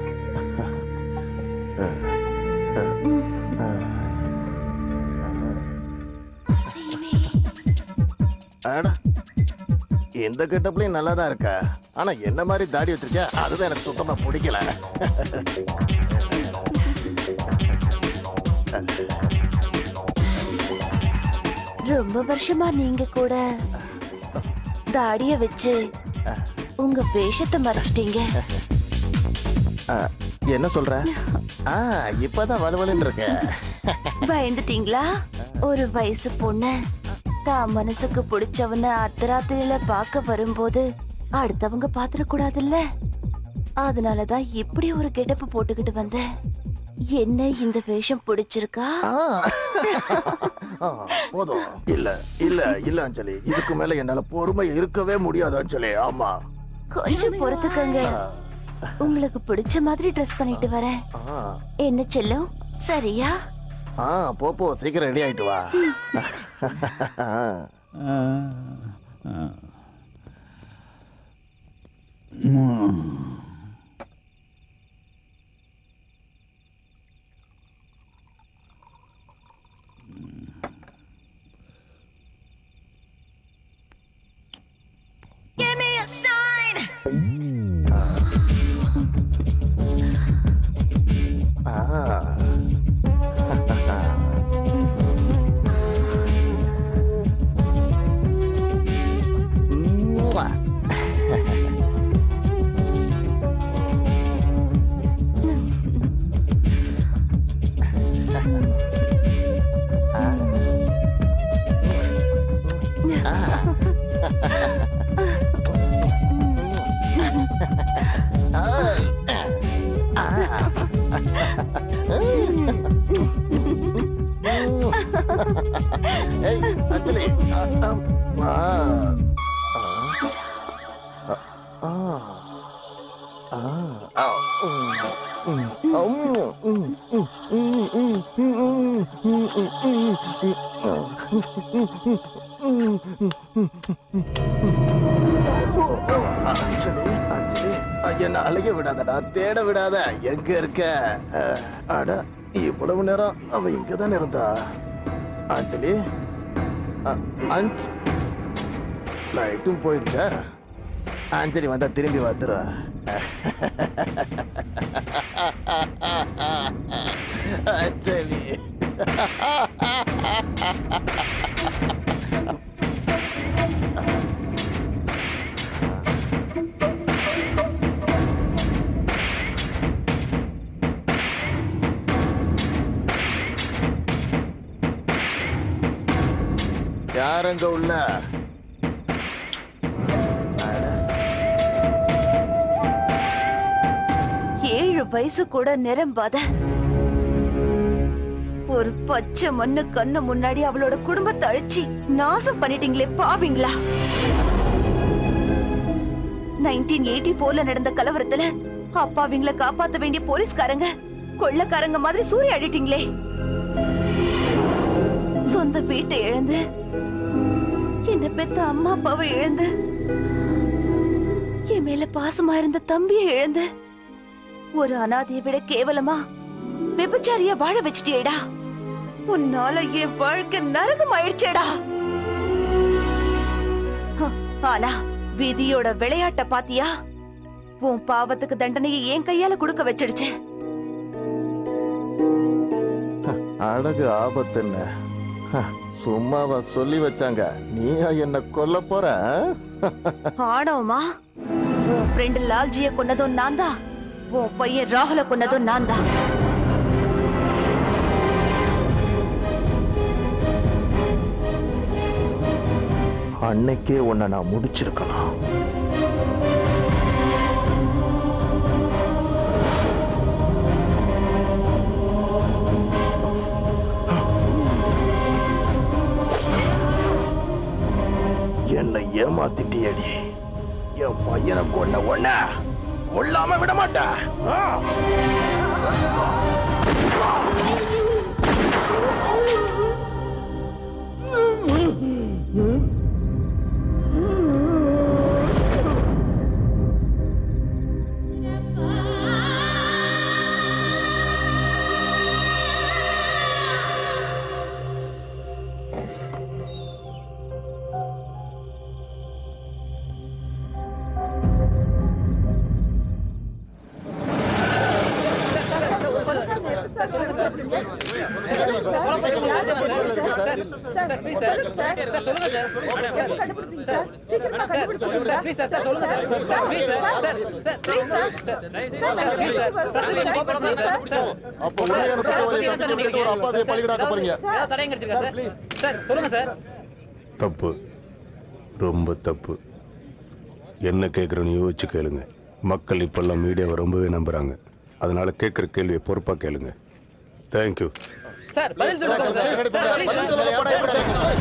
அடா எந்த கெட்டப்லயும் நல்லா தான் இருக்க ஆனா என்ன மாதிரி தாடி வச்சிருக்க அதுதான் எனக்கு சுத்தமா பிடிக்கல ரொம்ப வருஷமா நீங்க கூட தாடிய வச்சு உங்க வேஷத்தை மறைச்சிட்டீங்க ஆ, என்ன சொல்ற ஆ இப்பதான் வலுவலுன்னு இருக்க பயந்துட்டீங்களா ஒரு வயசு பொண்ணு தான் மனசுக்கு பிடிச்சவன அர்த்தராத்திரியில பார்க்க வரும்போது அடுத்தவங்க பாத்திரக்கூடாதுல்ல அதனாலதான் இப்படி ஒரு கெட்டப்பு போட்டுக்கிட்டு வந்தேன் என்ன இந்த வேஷம் பிடிச்சிருக்கா ஆ, போதும் இல்ல இல்ல இல்ல அஞ்சலி இதுக்கு மேல என்னால பொறுமை இருக்கவே முடியாது அஞ்சலி ஆமா கொஞ்சம் பொறுத்துக்கங்க உங்களுக்கு பிடிச்ச மாதிரி ட்ரெஸ் பண்ணிட்டு வரேன் ஆ, என்ன செல்லும் சரியா ஆ போ போ சீக்கிரம் ரெடி ஆயிட்டு வா Give me a sign. ஆ. மூவா. ஏய் அஞ்சலி ஆ, ஆ, ஆ, ஆ, ஆ, ஆ, ம், ம், ம், ம், ம், ம், ம், ம், ம், ம், ம், அஞ்சலி அஞ்சலி என்ன அலைய விடாதடா தேட விடாத எங்க இருக்க அஹ், அட இவ்வளவு நேரம் அவ இங்கதானே இருந்தா அஞ்சலி அ- அஞ்சு லைட்டும் போயிடுச்சா அஞ்சலி வந்தா திரும்பி வந்துடுவா அஞ்சலி யாரங்க உள்ள ஏழு வயசு கூட நிரம்பாத ஒரு பச்சை மண்ணு கண்ணு முன்னாடி அவளோட குடும்பத்தை அழிச்சு நாசம் பண்ணிட்டீங்களே பாவீங்களா நைன்டீன் எயிட்டி போர்ல நடந்த கலவரத்துல அப்பாவிங்கள காப்பாத்த வேண்டிய போலீஸ்காரங்க கொள்ளக்காரங்க மாதிரி சூரிய அழிட்டீங்களே சொந்த வீட்டை இழந்து என்ன பெத்த அம்மா அப்பாவை இழந்து என் மேல பாசமா இருந்த தம்பியை இழந்து ஒரு அனாதையை விட கேவலமா விபச்சாரிய வாழ வச்சிட்டியேடா உன்னால என் வாழ்க்கை நரகம் ஆயிடுச்சேடா ஹ, ஆனா விதியோட விளையாட்ட பாத்தியா உன் பாவத்துக்கு தண்டனையை என் கையால கொடுக்க வச்சிடுச்சு அழகு ஆபத்துன்னு ஹ, சும்மாவா சொல்லி வச்சாங்க நீயா என்ன கொல்ல போற ஆடவமா உன் ஃப்ரெண்ட் லால்ஜிய கொன்னதும் நான் தான் உன் பையன் ராகுல கொன்னதும் நான் தான் அன்னைக்கே உன்னை நான் முடிச்சிருக்கணும் என்னை ஏமாத்திட்டியடி என் பையனை கொன்ன ஒண்ண கொல்லாம விட மாட்டேன் ஆ. அப்போ உண்மையான குற்றவாளியை கண்டுபிடிக்க ஒரு அப்பாவியை பலிகடாக்க போறீங்க தப்பு ரொம்ப தப்பு என்ன கேட்குறேன்னு யோசிச்சு கேளுங்க மக்கள் இப்பெல்லாம் மீடியாவை ரொம்பவே நம்புறாங்க அதனால கேட்குற கேள்வியை பொறுப்பா கேளுங்க தேங்க்யூ சார் பதில் சொல்லுங்க சார் சார் பதில் சொல்லுங்க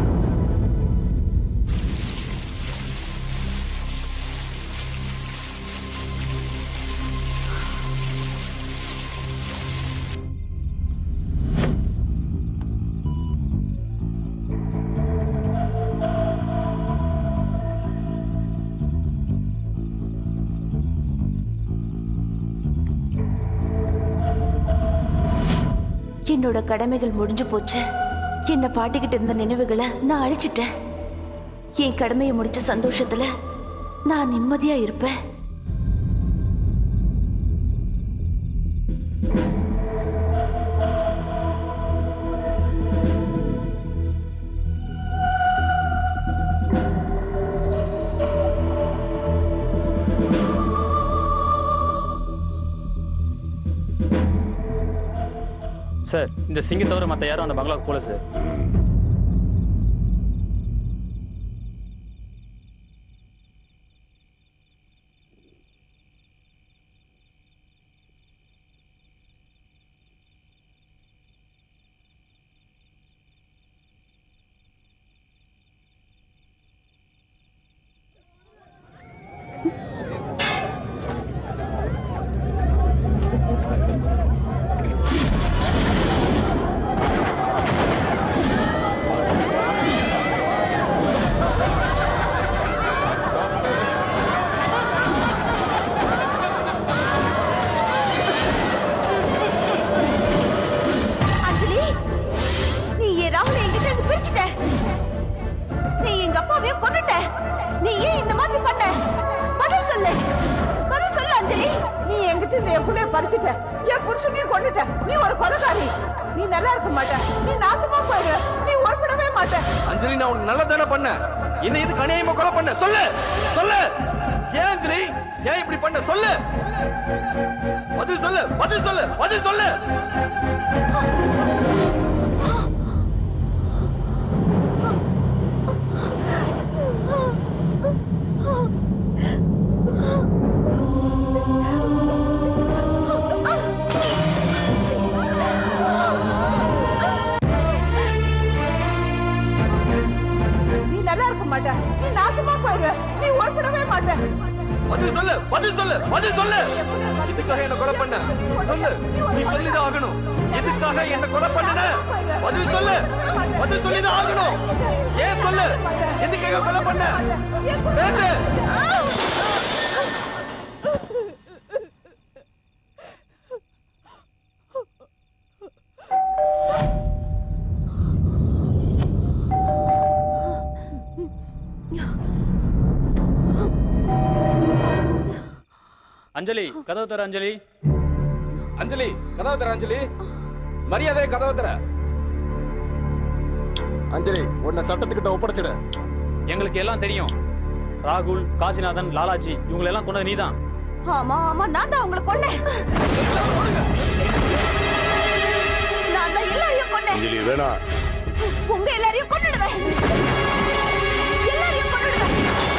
என்னோட கடமைகள் முடிஞ்சு போச்சு என்ன பாட்டிக்கிட்டு இருந்த நினைவுகளை நான் அழிச்சிட்டேன் என் கடமையை முடிச்ச சந்தோஷத்துல நான் நிம்மதியா இருப்பேன் சார் இந்த சிங்கை தவிர மற்ற யாரும் அந்த பங்களாவுக்கு போல சார் நீ என்கிட்ட இந்த என் புள்ளைய பறிச்சுட்ட என் புருஷனையும் கொண்டுட்ட நீ ஒரு கொலைகாரி நீ நல்லா இருக்க மாட்ட நீ நாசமா போயிடுவ நீ உருப்படவே மாட்ட அஞ்சலி நான் உனக்கு நல்லா தானே பண்ண என்ன இதுக்கு அநியாயமா கொலை பண்ண சொல்லு சொல்லு ஏன் அஞ்சலி ஏன் இப்படி பண்ண சொல்லு பதில் சொல்லு பதில் சொல்லு பதில் சொல்லு நீ நல்லா இருக்க மாட்ட நீ நாசமா போயிடுவ நீ உருப்படவே மாட்ட பதில் சொல்லு பதில் சொல்லு பதில் சொல்லு எதுக்காக என்ன கொலை பண்ண சொல்லு நீ சொல்லிதான் ஆகணும் எதுக்காக என்ன கொலை பண்ணன பதில் சொல்லு பதில் சொல்லிதான் ஆகணும் ஏன் சொல்லு எதுக்காக கொலை பண்ண பேசு அஞ்சலி கதவு தர அஞ்சலி அஞ்சலி கதவை தர அஞ்சலி மரியாதை கதவை தர அஞ்சலி உன்னை சட்டத்துக்கிட்ட ஒப்படைச்சிடு எங்களுக்கு எல்லாம் தெரியும் ராகுல் காசிநாதன் லாலாஜி இவங்களை எல்லாம் கொண்டது நீதான் ஆமா ஆமா நான் தான் உங்களை கொன்னேன் நான் தான் எல்லாரையும் கொன்னேன் அஞ்சலி வேணாம் உங்க எல்லாரையும் கொன்னுடுவேன் எல்லாரையும் கொன்னுடுவேன்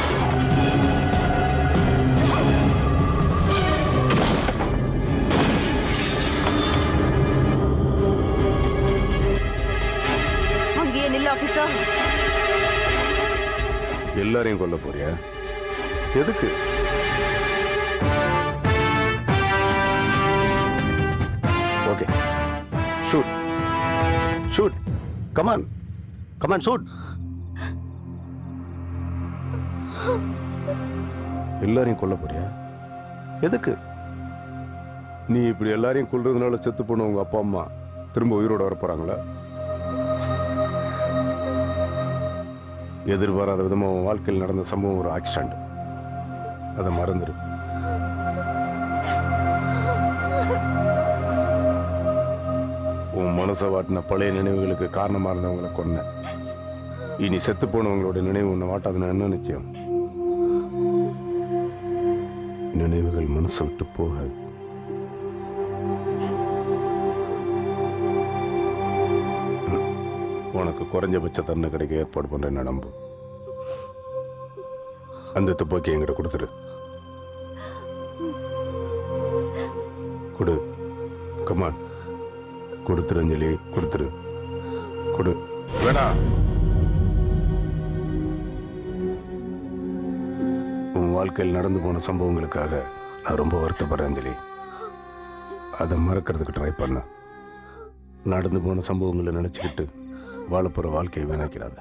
அங்கேயே நில்ல ஆபீசர் எல்லாரையும் கொல்ல போறியா எதுக்கு okay shoot shoot come on come on shoot எல்லாரையும் கொல்ல போறியா எதுக்கு நீ இப்படி எல்லாரையும் கொல்றதுனால செத்து போன உங்க அப்பா அம்மா திரும்ப உயிரோட வர போறாங்களா எதிர்பாராத விதமா உன் வாழ்க்கையில் நடந்த சம்பவம் ஒரு ஆக்சிடென்ட் அதை மறந்துடு உன் மனசை வாட்டின பழைய நினைவுகளுக்கு காரணமா இருந்தவங்களை கொன்ன இனி செத்து போனவங்களோட நினைவு உன்னை வாட்டாதுன்னு என்ன நிச்சயம் நினைவுகள் மனசை விட்டு போகாது ம். உனக்கு குறைஞ்சபட்ச தண்டனை கிடைக்க ஏற்பாடு பண்றேன் நம்பு அந்த துப்பாக்கி என்கிட்ட கொடுத்துரு கொடு கமான் கொடுத்துரு அஞ்சலி கொடுத்துரு கொடு வேணாம் உன் வாழ்க்கையில் நடந்து போன சம்பவங்களுக்காக நான் ரொம்ப வருத்தப்படுறேன் அஞ்சலி அதை மறக்கிறதுக்கு ட்ரை பண்ண நடந்து போன சம்பவங்களை நினைச்சுக்கிட்டு வாழப்போற வாழ்க்கையை வீணாக்கிடாத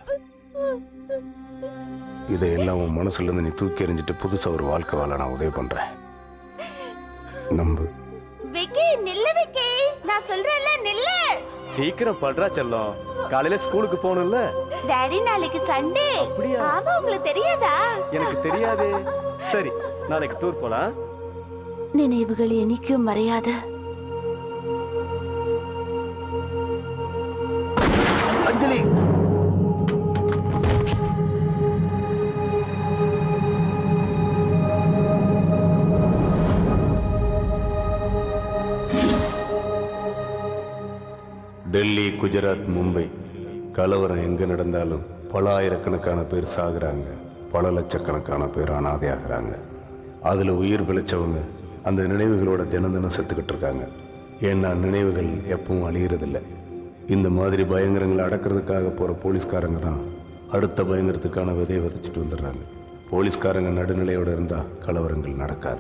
இதையெல்லாம் உன் மனசுல இருந்து நீ தூக்கி எறிஞ்சிட்டு புதுசா ஒரு வாழ்க்கை வாழ நான் உதவி பண்றேன் நம்பு விக்கி நில்லு விக்கி நான் சொல்றேன்ல நில்லு சீக்கிரம் படுறா செல்லம் காலையில ஸ்கூலுக்கு போகணும்ல டாடி நாளைக்கு சண்டே ஆமா உங்களுக்கு தெரியாதா எனக்கு தெரியாதே சரி நாளைக்கு டூர் போலாம் நினைவுகள் என்னைக்கும் மறையாத அஞ்சலி டெல்லி குஜராத் மும்பை கலவரம் எங்க நடந்தாலும் பல ஆயிரக்கணக்கான பேர் சாகுறாங்க பல லட்சக்கணக்கான பேர் அனாதையாகிறாங்க அதுல உயிர் பிழைச்சவங்க அந்த நினைவுகளோட தினம் தினம் செத்துக்கிட்டு இருக்காங்க ஏன்னா நினைவுகள் எப்பவும் அழியறதில்ல இந்த மாதிரி பயங்கரங்களை அடக்கிறதுக்காக போற போலீஸ்காரங்க தான் அடுத்த பயங்கரத்துக்கான விதையை விதைச்சிட்டு வந்துடுறாங்க போலீஸ்காரங்க நடுநிலையோட இருந்தா கலவரங்கள் நடக்காது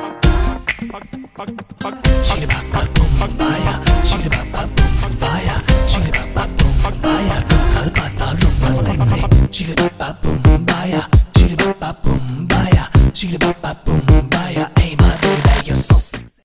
Shigga-ba-ba-boom-baya, shigga-ba-ba-boom-baya,